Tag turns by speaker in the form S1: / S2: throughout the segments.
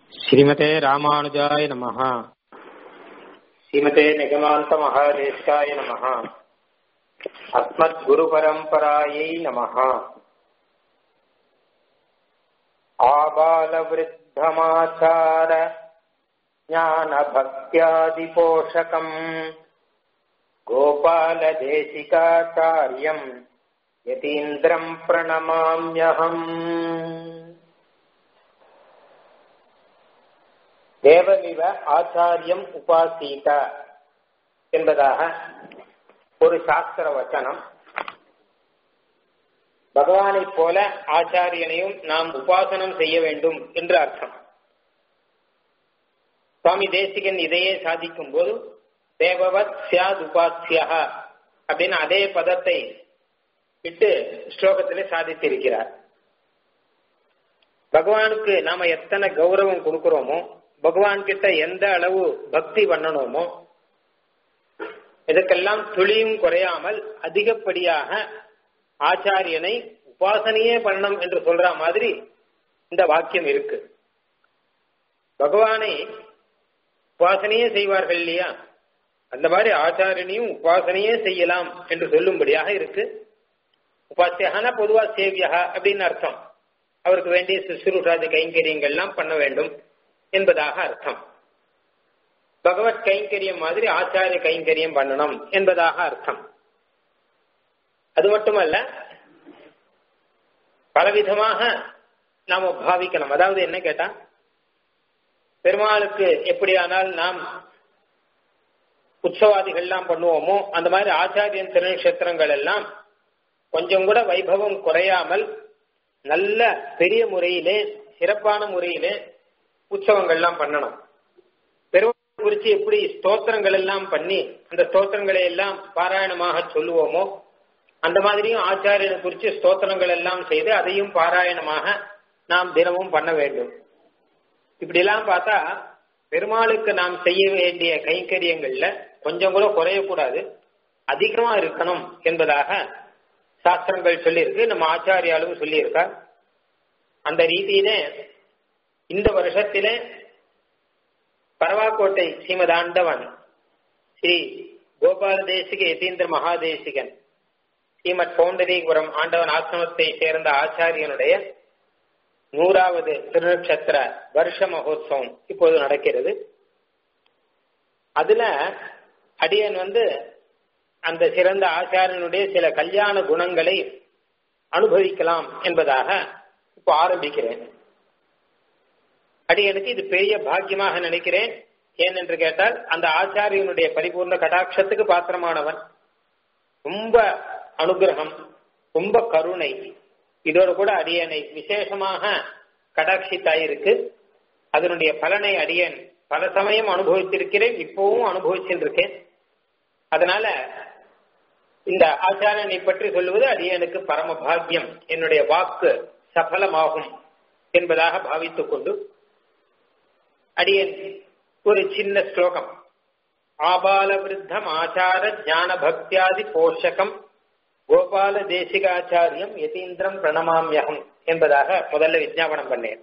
S1: श्रीमते रामानुजाय नमः श्रीमते निगमान्तमहादेशाय नमः अस्मद्गुरुपरम्परायै नमः आबालवृद्धमाचार ज्ञानभक्त्यादिपोषकम् गोपालदेशिकाचार्यम् यतीन्द्रम् प्रणमाम्यहम् தேவமிவ ஆச்சாரியம் உபாசீத என்பதாக ஒரு சாஸ்திர வச்சனம் பகவானைப் போல ஆச்சாரியனையும் நாம் உபாசனம் செய்ய வேண்டும் என்று அர்த்தம் சுவாமி தேசிகன் இதையே சாதிக்கும் போது தேவவத் சியாத் உபாசியா அப்படின்னு அதே பதத்தை விட்டு ஸ்லோகத்திலே சாதித்திருக்கிறார் பகவானுக்கு நாம எத்தனை கௌரவம் கொடுக்கிறோமோ பகவான் கிட்ட எந்த அளவு பக்தி பண்ணணுமோ இதற்கெல்லாம் துளியும் குறையாமல் அதிகப்படியாக ஆச்சாரியனை உபாசனையே பண்ணணும் என்று சொல்ற மாதிரி இந்த வாக்கியம் இருக்கு பகவானை உபாசனையே செய்வார்கள் இல்லையா அந்த மாதிரி ஆச்சாரியனையும் உபாசனையே செய்யலாம் என்று சொல்லும்படியாக இருக்கு உபாசியகான பொதுவா சேவியா அப்படின்னு அர்த்தம் அவருக்கு வேண்டிய சுசுருஷாதி கைங்கரியங்கள்லாம் பண்ண வேண்டும் என்பதாக அர்த்தம் பகவத் கைங்கரியம் மாதிரி ஆச்சாரிய கைங்கரியம் பண்ணணும் என்பதாக அர்த்தம் அது மட்டுமல்ல பலவிதமாக நாம பாவிக்கணும் அதாவது என்ன கேட்டா பெருமாளுக்கு எப்படியானால் நாம் உற்சவாதிகள்லாம் பண்ணுவோமோ அந்த மாதிரி ஆச்சாரியன் திருநட்சத்திரங்கள் எல்லாம் கொஞ்சம் கூட வைபவம் குறையாமல் நல்ல பெரிய முறையிலே சிறப்பான முறையிலே உற்சவங்கள்லாம் பண்ணணும் பெருமாள் குறித்து எப்படி ஸ்தோத்திரங்கள் எல்லாம் பண்ணி அந்த ஸ்தோத்திரங்களை எல்லாம் பாராயணமாக சொல்லுவோமோ அந்த மாதிரியும் ஆச்சாரியனை குறித்து ஸ்தோத்திரங்கள் எல்லாம் செய்து அதையும் பாராயணமாக நாம் தினமும் பண்ண வேண்டும் இப்படி எல்லாம் பார்த்தா பெருமாளுக்கு நாம் செய்ய வேண்டிய கைங்கரியங்கள்ல கொஞ்சம் கூட குறையக்கூடாது அதிகமா இருக்கணும் என்பதாக சாஸ்திரங்கள் சொல்லியிருக்கு நம்ம ஆச்சாரியாலும் சொல்லியிருக்கா அந்த ரீதியிலே இந்த வருஷத்திலே பரவாக்கோட்டை ஸ்ரீமதாண்டவன் ஸ்ரீ கோபால தேசிக யதீந்திர மகாதேசிகன் ஸ்ரீமத் பௌண்டரீபுரம் ஆண்டவன் ஆசிரமத்தை சேர்ந்த ஆச்சாரியனுடைய நூறாவது திருநட்சத்திர வருஷ மகோத்சவம் இப்போது நடக்கிறது அதுல அடியன் வந்து அந்த சிறந்த ஆச்சாரியனுடைய சில கல்யாண குணங்களை அனுபவிக்கலாம் என்பதாக இப்போ ஆரம்பிக்கிறேன் அடியனுக்கு இது பெரிய பாக்கியமாக நினைக்கிறேன் ஏனென்று கேட்டால் அந்த ஆச்சாரியனுடைய பரிபூர்ண கடாட்சத்துக்கு பாத்திரமானவன் ரொம்ப அனுகிரகம் ரொம்ப கருணை இதோடு கூட அடியனை விசேஷமாக கடாட்சித்தாயிருக்கு அதனுடைய பலனை அடியன் பல சமயம் அனுபவித்திருக்கிறேன் இப்பவும் அனுபவிச்சுருக்கேன் அதனால இந்த ஆச்சாரியனை பற்றி சொல்லுவது அடியனுக்கு பரம பாக்கியம் என்னுடைய வாக்கு சபலமாகும் என்பதாக பாவித்துக் கொண்டு அடியன் ஒரு சின்ன ஸ்லோகம் ஆபால விருத்தம் ஆச்சார ஞான பக்தியாதி போஷகம் கோபால தேசிகாச்சாரியம் யதீந்திரம் பிரணமாமியகம் என்பதாக முதல்ல விஜாபனம் பண்ணேன்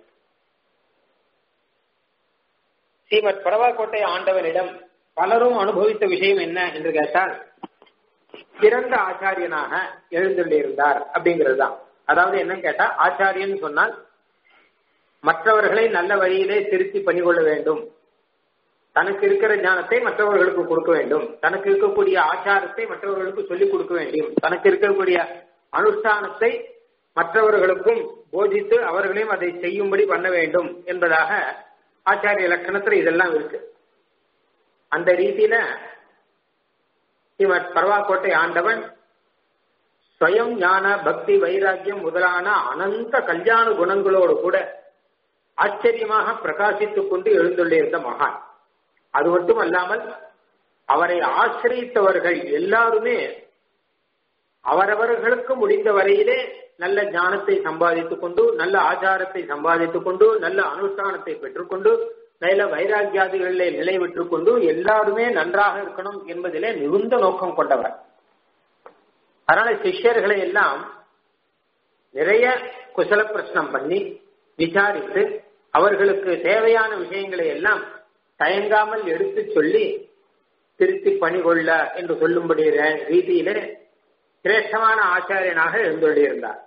S1: ஸ்ரீமத் பரவாக்கோட்டை ஆண்டவனிடம் பலரும் அனுபவித்த விஷயம் என்ன என்று கேட்டால் சிறந்த ஆச்சாரியனாக எழுந்துள்ளிருந்தார் அப்படிங்கிறது தான் அதாவது என்ன கேட்டா ஆச்சாரியன் சொன்னால் மற்றவர்களை நல்ல வழியிலே திருத்தி பண்ணிக்கொள்ள வேண்டும் தனக்கு இருக்கிற ஞானத்தை மற்றவர்களுக்கு கொடுக்க வேண்டும் தனக்கு இருக்கக்கூடிய ஆச்சாரத்தை மற்றவர்களுக்கு சொல்லிக் கொடுக்க வேண்டும் தனக்கு இருக்கக்கூடிய அனுஷ்டானத்தை மற்றவர்களுக்கும் போதித்து அவர்களையும் அதை செய்யும்படி பண்ண வேண்டும் என்பதாக ஆச்சாரிய லட்சணத்துல இதெல்லாம் இருக்கு அந்த ரீதியில ஸ்ரீமத் பரவாக்கோட்டை ஆண்டவன் ஸ்வயம் ஞான பக்தி வைராக்கியம் முதலான அனந்த கல்யாண குணங்களோடு கூட ஆச்சரியமாக பிரகாசித்துக் கொண்டு எழுந்துள்ளிருந்த மகான் அது மட்டும் அல்லாமல் அவரை ஆசிரியத்தவர்கள் எல்லாருமே அவரவர்களுக்கு முடிந்த வரையிலே நல்ல ஞானத்தை சம்பாதித்துக் கொண்டு நல்ல ஆச்சாரத்தை சம்பாதித்துக் கொண்டு நல்ல அனுஷ்டானத்தை பெற்றுக்கொண்டு நல்ல வைராக்கியாதிகளிலே நிலை பெற்றுக் கொண்டு எல்லாருமே நன்றாக இருக்கணும் என்பதிலே மிகுந்த நோக்கம் கொண்டவர் அதனால சிஷ்யர்களை எல்லாம் நிறைய குசல பிரச்சனம் பண்ணி விசாரித்து அவர்களுக்கு தேவையான விஷயங்களை எல்லாம் தயங்காமல் எடுத்து சொல்லி திருத்தி பணிகொள்ள என்று சொல்லும்படி ரீதியிலே சிரேஷ்டமான ஆச்சாரியனாக எழுந்தொள்ளியிருந்தார்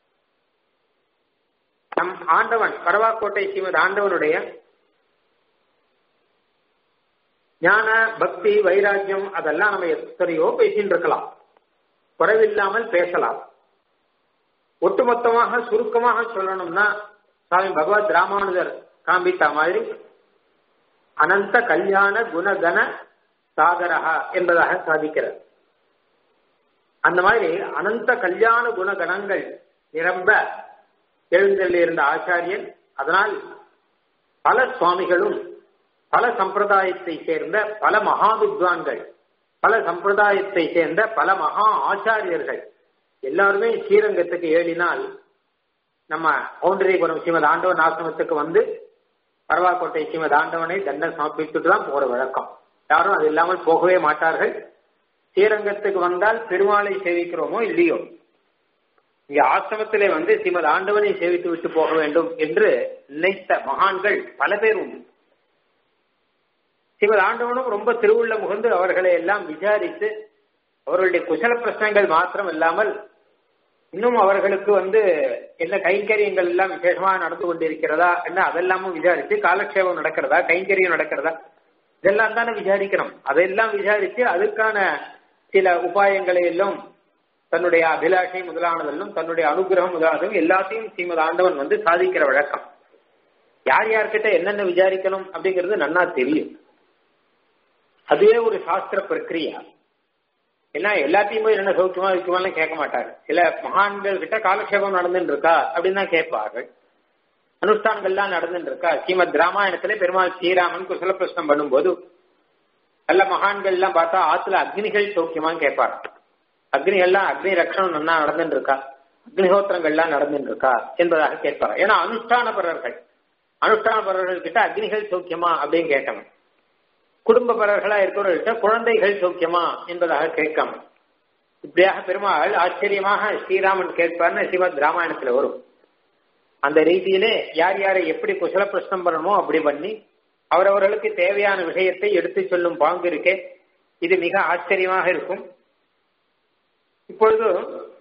S1: நம் ஆண்டவன் பரவாக்கோட்டை ஸ்ரீமத் ஆண்டவனுடைய ஞான பக்தி வைராக்கியம் அதெல்லாம் நம்ம எத்தனையோ பேசிட்டு இருக்கலாம் குறைவில்லாமல் பேசலாம் ஒட்டுமொத்தமாக சுருக்கமாக சொல்லணும்னா சுவாமி பகவத் ராமானுஜர் காண்பித்த மாதிரி அனந்த கல்யாண குணகன சாகரஹா என்பதாக சாதிக்கிறார் அந்த மாதிரி அனந்த கல்யாண குணகணங்கள் நிரம்ப எழுந்தள்ளியிருந்த ஆச்சாரியன் அதனால் பல சுவாமிகளும் பல சம்பிரதாயத்தை சேர்ந்த பல மகா வித்வான்கள் பல சம்பிரதாயத்தை சேர்ந்த பல மகா ஆச்சாரியர்கள் எல்லாருமே ஸ்ரீரங்கத்துக்கு ஏழினால் நம்ம பவுண்டரிபுரம் ஸ்ரீமத் ஆண்டவன் ஆசிரமத்துக்கு வந்து பரவாக்கோட்டை ஸ்ரீமத் ஆண்டவனை தண்டம் சமர்ப்பித்துட்டு தான் போற வழக்கம் யாரும் அது இல்லாமல் போகவே மாட்டார்கள் ஸ்ரீரங்கத்துக்கு வந்தால் பெருமாளை சேவிக்கிறோமோ இல்லையோ இங்க ஆசிரமத்திலே வந்து ஸ்ரீமத் ஆண்டவனை சேவித்து விட்டு போக வேண்டும் என்று நினைத்த மகான்கள் பல பேர் உண்டு ஸ்ரீமத் ஆண்டவனும் ரொம்ப திருவுள்ள முகந்து அவர்களை எல்லாம் விசாரித்து அவர்களுடைய குசல பிரச்சனைகள் மாத்திரம் இல்லாமல் இன்னும் அவர்களுக்கு வந்து என்ன கைங்கரியங்கள் எல்லாம் விசேஷமாக நடந்து கொண்டிருக்கிறதா என்ன அதெல்லாமும் விசாரித்து காலக்ஷேபம் நடக்கிறதா கைங்கரியம் நடக்கிறதா இதெல்லாம் தானே விசாரிக்கணும் அதையெல்லாம் விசாரித்து அதுக்கான சில உபாயங்களை எல்லாம் தன்னுடைய அபிலாஷை முதலானதெல்லாம் தன்னுடைய அனுகிரகம் முதலானதும் எல்லாத்தையும் ஸ்ரீமத் ஆண்டவன் வந்து சாதிக்கிற வழக்கம் யார் யார்கிட்ட என்னென்ன விசாரிக்கணும் அப்படிங்கிறது நன்னா தெரியும் அதுவே ஒரு சாஸ்திர பிரக்கிரியா ஏன்னா எல்லாத்தையும் போய் என்ன சௌக்கியமா இருக்குமான்னு கேட்க மாட்டாங்க சில மகான்கள் கிட்ட காலக்ஷேபம் நடந்துட்டு இருக்கா அப்படின்னு தான் கேட்பார்கள் அனுஷ்டானங்கள்லாம் நடந்துட்டு இருக்கா ஸ்ரீமத் ராமாயணத்துல பெருமாள் ஸ்ரீராமன் குசல பிரச்சனம் பண்ணும்போது நல்ல மகான்கள் எல்லாம் பார்த்தா ஆத்துல அக்னிகள் சௌக்கியமான்னு கேட்பாரு அக்னிகள்லாம் அக்னி ரக்ஷணம் நல்லா நடந்துட்டு இருக்கா அக்னிஹோத்திரங்கள்லாம் நடந்துட்டு இருக்கா என்பதாக கேட்பாரு ஏன்னா அனுஷ்டானபரர்கள் அனுஷ்டானபரர்கள் கிட்ட அக்னிகள் சௌக்கியமா அப்படின்னு கேட்டவன் குடும்பப்பரர்களா இருக்கிறவர்கள்ட்ட குழந்தைகள் சௌக்கியமா என்பதாக கேட்காம இப்படியாக பெருமாள் ஆச்சரியமாக ஸ்ரீராமன் கேட்பார்னு ஸ்ரீமத் ராமாயணத்துல வரும் அந்த ரீதியிலே யார் யாரை எப்படி குசல பிரச்சனம் பண்ணணுமோ அப்படி பண்ணி அவரவர்களுக்கு தேவையான விஷயத்தை எடுத்து சொல்லும் பாங்கு இருக்கே இது மிக ஆச்சரியமாக இருக்கும் இப்பொழுது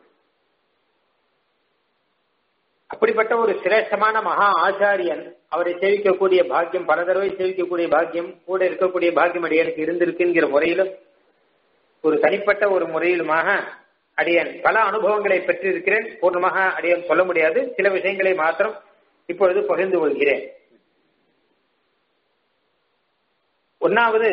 S1: அப்படிப்பட்ட ஒரு சிரேஷ்டமான மகா ஆச்சாரியன் அவரை சேவிக்கக்கூடிய பாக்கியம் பல தடவை சேவிக்கக்கூடிய பாக்கியம் கூட இருக்கக்கூடிய பாக்கியம் அடியனுக்கு இருந்திருக்குங்கிற முறையிலும் ஒரு தனிப்பட்ட ஒரு முறையிலுமாக அடியன் பல அனுபவங்களை பெற்றிருக்கிறேன் பூர்ணமாக அடியன் சொல்ல முடியாது சில விஷயங்களை மாத்திரம் இப்பொழுது பகிர்ந்து கொள்கிறேன் ஒன்னாவது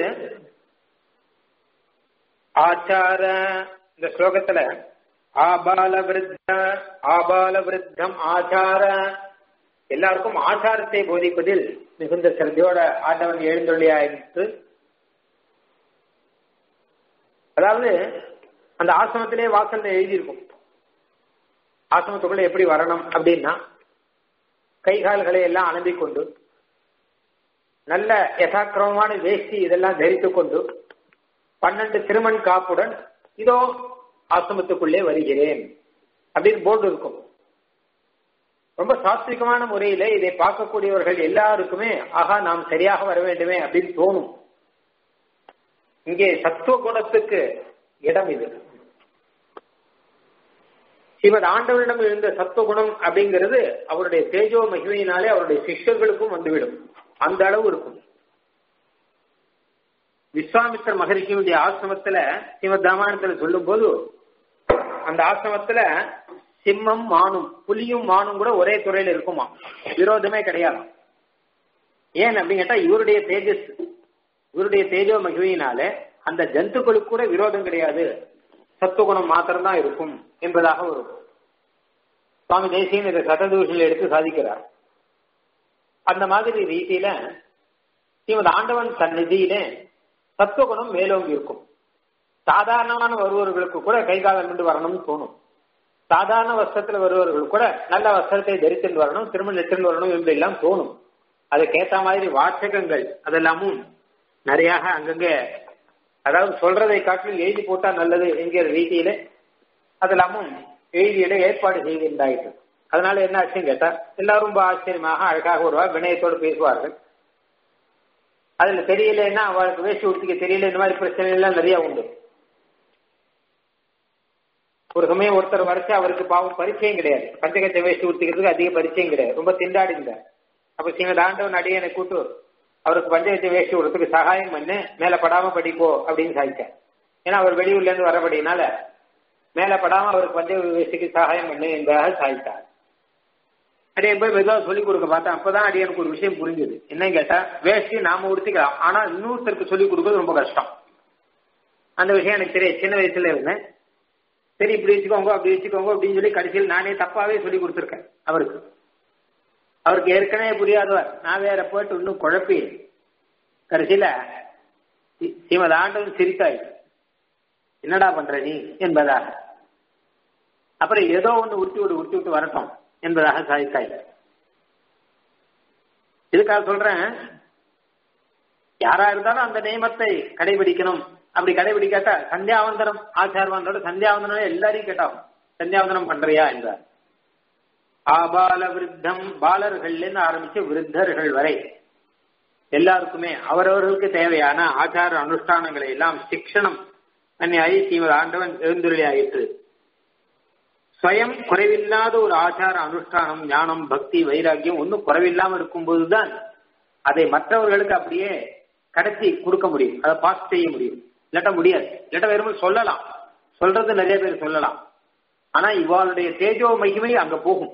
S1: ஆச்சார இந்த ஸ்லோகத்துல ஆபால விருத்த ஆபால விருத்தம் ஆச்சார எல்லாருக்கும் ஆச்சாரத்தை போதிப்பதில் மிகுந்த சிரத்தையோட ஆண்டவன் எழுந்தொழியாயிற்று அதாவது அந்த ஆசிரமத்திலே வாசல்ல எழுதியிருக்கும் ஆசிரமத்துக்குள்ள எப்படி வரணும் அப்படின்னா கை கால்களை எல்லாம் அலம்பிக் கொண்டு நல்ல யதாக்கிரமமான வேஷ்டி இதெல்லாம் தரித்துக் கொண்டு பன்னெண்டு திருமண் காப்புடன் இதோ ஆசிரமத்துக்குள்ளே வருகிறேன் அப்படின்னு போர்டு இருக்கும் ரொம்ப சாத்விகமான முறையில இதை பார்க்கக்கூடியவர்கள் எல்லாருக்குமே ஆகா நாம் சரியாக வர வேண்டுமே அப்படின்னு தோணும் இங்கே சத்துவ குணத்துக்கு இடம் இது ஸ்ரீமத் ஆண்டவரிடம் இருந்த சத்துவகுணம் அப்படிங்கிறது அவருடைய தேஜோ மகிமையினாலே அவருடைய சிஷ்யர்களுக்கும் வந்துவிடும் அந்த அளவு இருக்கும் விஸ்வாமித்தர் மகரிஷியுடைய ஆசிரமத்துல ஸ்ரீமத் ராமாயணத்துல சொல்லும் போது அந்த ஆசிரமத்துல சிம்மம் மானும் புலியும் மானும் கூட ஒரே துறையில இருக்குமா விரோதமே கிடையாது ஏன் அப்படின்னு கேட்டா இவருடைய தேஜஸ் இவருடைய தேஜோ மகிமையினால அந்த ஜந்துக்களுக்கு கூட விரோதம் கிடையாது சத்துவகுணம் மாத்திரம்தான் இருக்கும் என்பதாக வரும் சுவாமி தேசியன் இதை சததூஷில் எடுத்து சாதிக்கிறார் அந்த மாதிரி ரீதியில ஸ்ரீமத் ஆண்டவன் சந்நிதியிலே சத்துவகுணம் மேலோங்கி இருக்கும் சாதாரணமான வருபவர்களுக்கு கூட கை காலம் கொண்டு வரணும்னு தோணும் சாதாரண வஸ்திரத்துல வருபவர்கள் கூட நல்ல வஸ்திரத்தை தரித்துட்டு வரணும் திரும்ப நெற்றில் வரணும் என்று எல்லாம் தோணும் அதுக்கேத்த மாதிரி வாசகங்கள் அதெல்லாமும் நிறைய அங்கங்க அதாவது சொல்றதை காட்டிலும் எழுதி போட்டா நல்லது என்கிற ரீதியில அதெல்லாமும் எழுதியில ஏற்பாடு செய்திருந்தாயிற்று அதனால என்ன ஆச்சுன்னு கேட்டா எல்லாரும் ரொம்ப ஆச்சரியமாக அழகாக வருவா வினயத்தோடு பேசுவார்கள் அதுல தெரியலன்னா அவளுக்கு வேஷ்டி உடுத்திக்க தெரியல இந்த மாதிரி பிரச்சனை எல்லாம் நிறைய உண்டு ஒரு சமயம் ஒருத்தர் வரைச்சு அவருக்கு பாவம் பரிச்சயம் கிடையாது பஞ்சகச்ச வேஷ்டி உடுத்திக்கிறதுக்கு அதிக பரிச்சயம் கிடையாது ரொம்ப திண்டாடி இருந்தார் அப்ப சிங்க ஆண்டவன் அடியனை கூட்டு அவருக்கு பஞ்சகச்ச வேஷ்டி உடுறதுக்கு சகாயம் பண்ணு மேல படாம படிப்போ அப்படின்னு சாதிச்சார் ஏன்னா அவர் வெளியூர்ல இருந்து வரபடினால மேல படாம அவருக்கு பஞ்ச வேஷ்டிக்கு சகாயம் பண்ணு என்பதாக சாதித்தார் அடியன் போய் மெதுவாக சொல்லிக் கொடுக்க பார்த்தேன் அப்பதான் அடியனுக்கு ஒரு விஷயம் புரிஞ்சுது என்னன்னு கேட்டா வேஷ்டி நாம உடுத்திக்கலாம் ஆனா இன்னொருத்தருக்கு சொல்லிக் கொடுக்கறது ரொம்ப கஷ்டம் அந்த விஷயம் எனக்கு தெரியும் சின்ன வயசுல இருந்தேன் சரி இப்படி வச்சுக்கோங்க அப்படி வச்சுக்கோங்க அப்படின்னு சொல்லி கடைசியில் நானே தப்பாவே சொல்லி கொடுத்துருக்கேன் அவருக்கு அவருக்கு ஏற்கனவே புரியாதவர் நான் வேற போயிட்டு இன்னும் குழப்பி கடைசியில ஸ்ரீமத் ஆண்டவன் சிரித்தாய் என்னடா பண்ற நீ என்பதாக அப்புறம் ஏதோ ஒண்ணு உருட்டி விட்டு உருட்டி விட்டு வரட்டும் என்பதாக சாதித்தாய் இதுக்காக சொல்றேன் யாரா இருந்தாலும் அந்த நியமத்தை கடைபிடிக்கணும் அப்படி கடைபிடிக்காட்டா சந்தியாவந்தனம் ஆச்சாரவானோட சந்தியாவந்தனம் எல்லாரையும் கேட்டாகும் சந்தியாவந்தனம் பண்றியா என்றார் ஆபால விருத்தம் பாலர்கள்ல இருந்து ஆரம்பிச்சு விருத்தர்கள் வரை எல்லாருக்குமே அவரவர்களுக்கு தேவையான ஆச்சார அனுஷ்டானங்களை எல்லாம் சிக்ஷணம் அந்நியாயி ஸ்ரீமத் ஆண்டவன் எழுந்துள்ளி ஆயிற்று ஸ்வயம் குறைவில்லாத ஒரு ஆச்சார அனுஷ்டானம் ஞானம் பக்தி வைராக்கியம் ஒன்றும் குறைவில்லாம இருக்கும்போதுதான் அதை மற்றவர்களுக்கு அப்படியே கடத்தி கொடுக்க முடியும் அதை பாஸ் செய்ய முடியும் இல்லாட்ட முடியாது இல்லாட்ட வெறும் சொல்லலாம் சொல்றது நிறைய பேர் சொல்லலாம் ஆனா இவாளுடைய தேஜோ மகிமை அங்க போகும்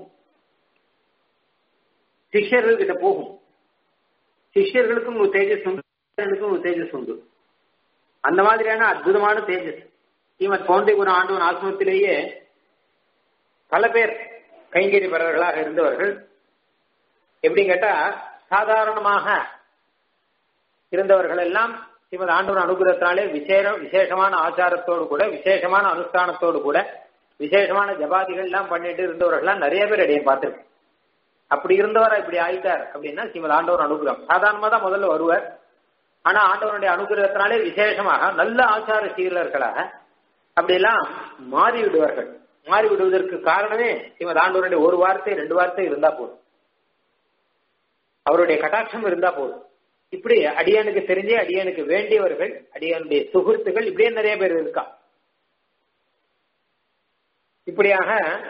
S1: சிஷ்யர்கள் கிட்ட போகும் சிஷ்யர்களுக்கும் ஒரு தேஜஸ் உண்டு சிஷ்யர்களுக்கும் ஒரு தேஜஸ் உண்டு அந்த மாதிரியான அற்புதமான தேஜஸ் ஸ்ரீமத் பவுண்டிபுரம் ஆண்டவன் ஆசிரமத்திலேயே பல பேர் கைங்கறி பெறவர்களாக இருந்தவர்கள் எப்படின்னு கேட்டா சாதாரணமாக இருந்தவர்கள் எல்லாம் ஸ்ரீமத் ஆண்டவன் அனுகிரகத்தினாலே விசேஷம் விசேஷமான ஆச்சாரத்தோடு கூட விசேஷமான அனுஷ்டானத்தோடு கூட விசேஷமான ஜபாதிகள் எல்லாம் பண்ணிட்டு இருந்தவர்கள்லாம் நிறைய பேர் இடையே பார்த்திருக்கேன் அப்படி இருந்தவர் இப்படி ஆயிட்டார் அப்படின்னா ஸ்ரீமத் ஆண்டவர் அனுகிரகம் சாதாரணமா தான் முதல்ல வருவர் ஆனா ஆண்டவனுடைய அனுகிரகத்தினாலே விசேஷமாக நல்ல ஆச்சார சீலர்களாக அப்படியெல்லாம் மாறி விடுவார்கள் மாறி விடுவதற்கு காரணமே ஸ்ரீமத் ஆண்டவருடைய ஒரு வார்த்தை ரெண்டு வார்த்தை இருந்தா போதும் அவருடைய கட்டாட்சம் இருந்தா போதும் இப்படி அடியானுக்கு தெரிஞ்சே அடியானுக்கு வேண்டியவர்கள் அடியானுடைய சுகிருத்துகள் இப்படியே நிறைய பேர் இருக்கா இப்படியாக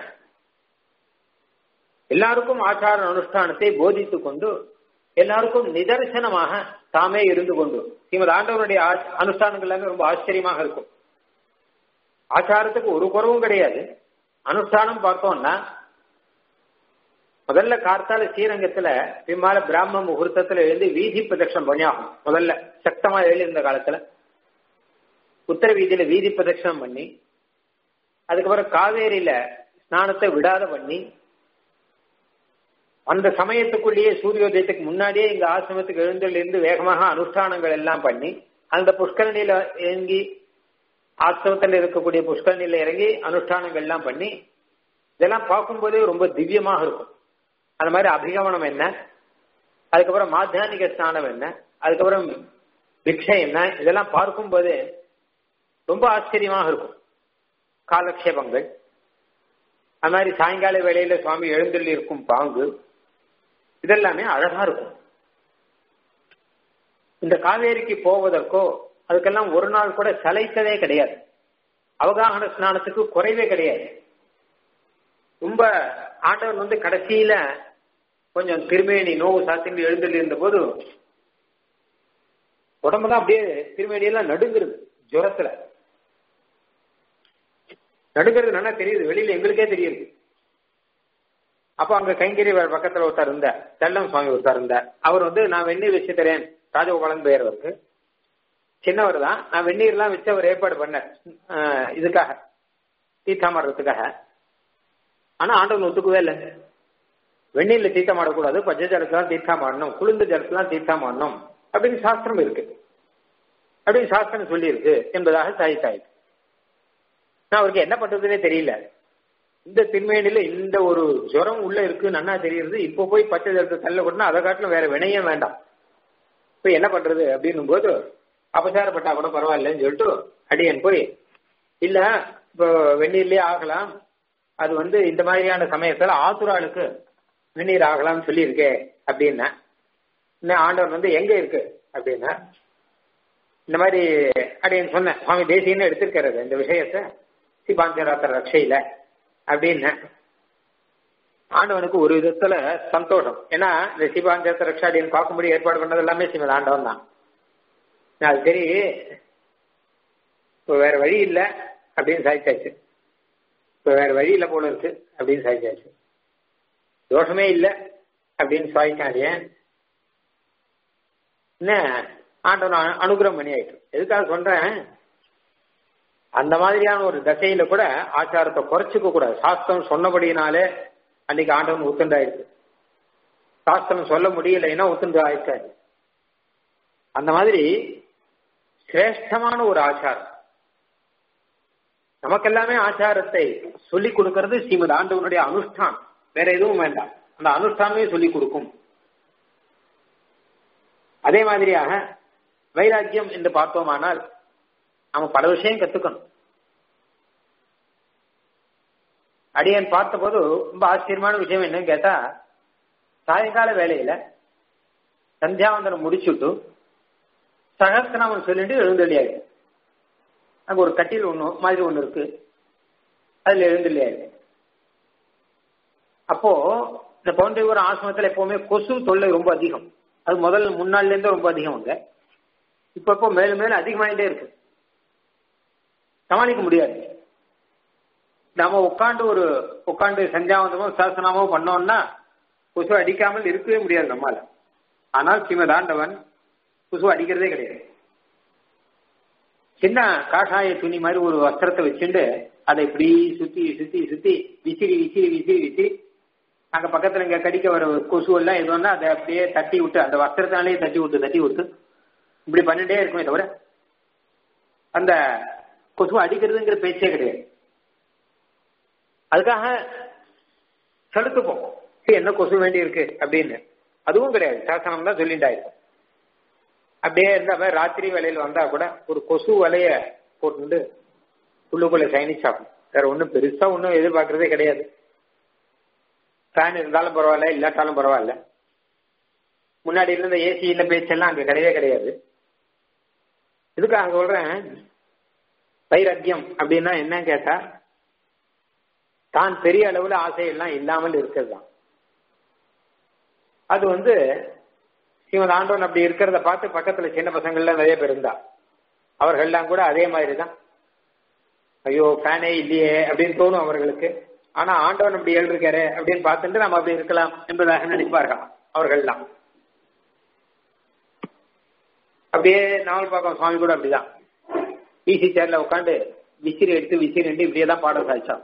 S1: எல்லாருக்கும் ஆச்சார அனுஷ்டானத்தை போதித்துக் கொண்டு எல்லாருக்கும் நிதர்சனமாக தாமே இருந்து கொண்டு ஸ்ரீமத் ஆண்டவனுடைய அனுஷ்டானங்கள் எல்லாமே ரொம்ப ஆச்சரியமாக இருக்கும் ஆச்சாரத்துக்கு ஒரு குறவும் கிடையாது அனுஷ்டானம் பார்த்தோம்னா முதல்ல கார்த்தால ஸ்ரீரங்கத்துல பிம்மால பிராம முகூர்த்தத்துல எழுந்து வீதி பிரதட்சணம் பண்ணியாகும் முதல்ல சக்தமா எழுந்த காலத்துல உத்தர வீதியில வீதி பிரதட்சணம் பண்ணி அதுக்கப்புறம் காவேரியில ஸ்நானத்தை விடாத பண்ணி அந்த சமயத்துக்குள்ளேயே சூரியோதயத்துக்கு முன்னாடியே இங்க ஆசிரமத்துக்கு எழுந்தல் இருந்து வேகமாக அனுஷ்டானங்கள் எல்லாம் பண்ணி அந்த புஷ்கரணியில இறங்கி ஆசிரமத்தில் இருக்கக்கூடிய புஷ்கரணியில இறங்கி அனுஷ்டானங்கள் எல்லாம் பண்ணி இதெல்லாம் பார்க்கும்போதே ரொம்ப திவ்யமாக இருக்கும் அந்த மாதிரி அபிகமனம் என்ன அதுக்கப்புறம் மாத்தியானிக ஸ்நானம் என்ன அதுக்கப்புறம் பிக்ஷை என்ன இதெல்லாம் பார்க்கும்போது ரொம்ப ஆச்சரியமாக இருக்கும் காலக்ஷேபங்கள் அது மாதிரி சாயங்கால வேளையில சுவாமி எழுந்தள்ளி இருக்கும் பாங்கு இதெல்லாமே அழகா இருக்கும் இந்த காவேரிக்கு போவதற்கோ அதுக்கெல்லாம் ஒரு நாள் கூட சளைத்ததே கிடையாது அவகாகன ஸ்நானத்துக்கு குறைவே கிடையாது ரொம்ப ஆண்டவன் வந்து கடைசியில கொஞ்சம் திருமேனி நோவு சாத்தின்னு எழுந்தல் இருந்த போது உடம்புலாம் அப்படியே திருமேனியெல்லாம் நடுங்குறது ஜுரத்துல நடுங்கிறது நல்லா தெரியுது வெளியில எங்களுக்கே தெரியுது அப்ப அங்க கைங்கரி பக்கத்துல ஒருத்தர் இருந்தார் செல்லம் சுவாமி ஒருத்தர் இருந்தார் அவர் வந்து நான் வெந்நீர் வச்சு தரேன் ராஜகோபாலன் பெயர் அவருக்கு சின்னவர் தான் நான் வெந்நீர்லாம் வச்சு அவர் ஏற்பாடு பண்ணேன் இதுக்காக தீர்த்தாமடுறதுக்காக ஆனா ஆண்டவன் ஒத்துக்கவே இல்லை வெந்நீர்ல தீர்த்தம் ஆடக்கூடாது பச்சை ஜலத்துல தீர்த்தம் ஆடணும் குளிர்ந்த ஜலத்துல தீர்த்தம் ஆடணும் அப்படின்னு சாஸ்திரம் இருக்கு அப்படின்னு சாஸ்திரம் சொல்லி இருக்கு என்பதாக சாதித்தாயிருக்கு நான் அவருக்கு என்ன பண்றதுன்னே தெரியல இந்த திருமேனில இந்த ஒரு ஜுரம் உள்ள இருக்கு நன்னா தெரியுது இப்போ போய் பச்சை ஜலத்தை தள்ள கொட்டினா அதை காட்டிலும் வேற வினையே வேண்டாம் இப்போ என்ன பண்றது அப்படின்னும் போது அபசாரப்பட்டா கூட பரவாயில்லன்னு சொல்லிட்டு அடியன் போய் இல்ல இப்போ வெந்நீர்லயே ஆகலாம் அது வந்து இந்த மாதிரியான சமயத்துல ஆத்துராளுக்கு வெந்நீர் ஆகலாம்னு சொல்லியிருக்கே அப்படின்னா இன்னும் ஆண்டவர் வந்து எங்க இருக்கு அப்படின்னா இந்த மாதிரி அப்படின்னு சொன்னேன் சுவாமி தேசியன்னு எடுத்திருக்கிறது இந்த விஷயத்த சிபாஞ்சராத்திர ரட்சையில அப்படின்னு ஆண்டவனுக்கு ஒரு விதத்துல சந்தோஷம் ஏன்னா இந்த சிபாஞ்சராத்திர ரட்சா அப்படின்னு பார்க்கும்படி ஏற்பாடு பண்ணது எல்லாமே சிவன் ஆண்டவன் தான் அது சரி இப்போ வேற வழி இல்லை அப்படின்னு சாய்ச்சாச்சு இப்போ வேற வழி இல்லை போல இருக்கு அப்படின்னு சாய்ச்சாச்சு தோஷமே இல்லை அப்படின்னு சாய்ச்சாடியே என்ன ஆண்டவன் அனுகிரகம் பண்ணி ஆயிட்டு எதுக்காக சொல்றேன் அந்த மாதிரியான ஒரு தசையில கூட ஆச்சாரத்தை குறைச்சிக்க கூடாது சாஸ்திரம் சொன்னபடினாலே அன்னைக்கு ஆண்டவன் உத்துண்டாயிருக்கு சாஸ்திரம் சொல்ல முடியலைன்னா உத்துண்டு ஆயிட்டாரு அந்த மாதிரி சிரேஷ்டமான ஒரு ஆச்சாரம் நமக்கெல்லாமே ஆச்சாரத்தை சொல்லிக் கொடுக்கிறது ஸ்ரீமத் ஆண்டவனுடைய அனுஷ்டான் வேற எதுவும் வேண்டாம் அந்த அனுஷ்டானமே சொல்லிக் கொடுக்கும் அதே மாதிரியாக வைராக்கியம் என்று பார்த்தோமானால் நம்ம பல விஷயம் கத்துக்கணும் அடியன் பார்த்தபோது ரொம்ப ஆச்சரியமான விஷயம் என்னன்னு கேட்டா சாயங்கால வேலையில சந்தியாவந்தனம் முடிச்சுட்டு சகஸ்திரநாமம் சொல்லிட்டு எழுந்தள்ளியாயிரு அங்க ஒரு கட்டில் ஒண்ணு மாதிரி ஒண்ணு இருக்கு அதுல எழுந்தள்ளியாயிரு அப்போ இந்த பவுண்டரிபுரம் ஆசிரமத்துல எப்பவுமே கொசு தொல்லை ரொம்ப அதிகம் அது முதல் முன்னாள்ல இருந்தே ரொம்ப அதிகம் அங்க இப்ப இப்போ மேலும் மேலும் அதிகமாயிட்டே இருக்கு சமாளிக்க முடியாது நாம உட்காந்து ஒரு உட்காந்து சஞ்சாவந்தமோ சாசனமோ பண்ணோம்னா கொசு அடிக்காமல் இருக்கவே முடியாது நம்மால ஆனால் ஸ்ரீமதாண்டவன் கொசு அடிக்கிறதே கிடையாது சின்ன காஷாய துணி மாதிரி ஒரு வஸ்திரத்தை வச்சுட்டு அதை இப்படி சுத்தி சுத்தி சுத்தி விசிறி விசிறி விசிறி விசிறி அங்க பக்கத்துல இங்க கடிக்க வர கொசு எல்லாம் எதுனா அதை அப்படியே தட்டி விட்டு அந்த வஸ்திரத்தினாலேயே தட்டி விட்டு தட்டி விட்டு இப்படி பண்ணிட்டே இருக்குமே தவிர அந்த கொசு அடிக்கிறதுங்கிற பேச்சே கிடையாது அதுக்காக செலுத்துப்போம் என்ன கொசு வேண்டி இருக்கு அப்படின்னு அதுவும் கிடையாது சாசனம் தான் சொல்லிட்டாயிருக்கும் அப்படியே இருந்தா ராத்திரி வேலையில வந்தா கூட ஒரு கொசு வலைய போட்டு உள்ளுக்குள்ள சைனிச்சாகும் வேற ஒன்றும் பெருசா ஒன்றும் எதிர்பார்க்கறதே கிடையாது ஃபேன் இருந்தாலும் பரவாயில்ல இல்லாட்டாலும் பரவாயில்ல முன்னாடி இருந்த ஏசி இல்ல பேச்செல்லாம் அங்க கிடையவே கிடையாது இதுக்காக சொல்றேன் வைராக்கியம் அப்படின்னா என்ன கேட்டா தான் பெரிய அளவுல ஆசையெல்லாம் இல்லாமல் இருக்கிறது தான் அது வந்து ஸ்ரீமத் ஆண்டவன் அப்படி இருக்கிறத பார்த்து பக்கத்துல சின்ன பசங்கள்லாம் நிறைய பேர் இருந்தா அவர்கள்லாம் கூட அதே மாதிரி தான் ஐயோ ஃபேனே இல்லையே அப்படின்னு தோணும் அவர்களுக்கு ஆனா ஆண்டவன் அப்படி எழுதிருக்காரு அப்படின்னு பார்த்துட்டு நம்ம அப்படி இருக்கலாம் என்பதாக நினைப்பார்கள் அவர்கள்லாம் அப்படியே நாவல் பார்க்க சுவாமி கூட அப்படிதான் ஈசி சேர்ல உட்காந்து விசிறி எடுத்து விசிறி எடுத்து இப்படியே தான் பாடம் சாய்ச்சான்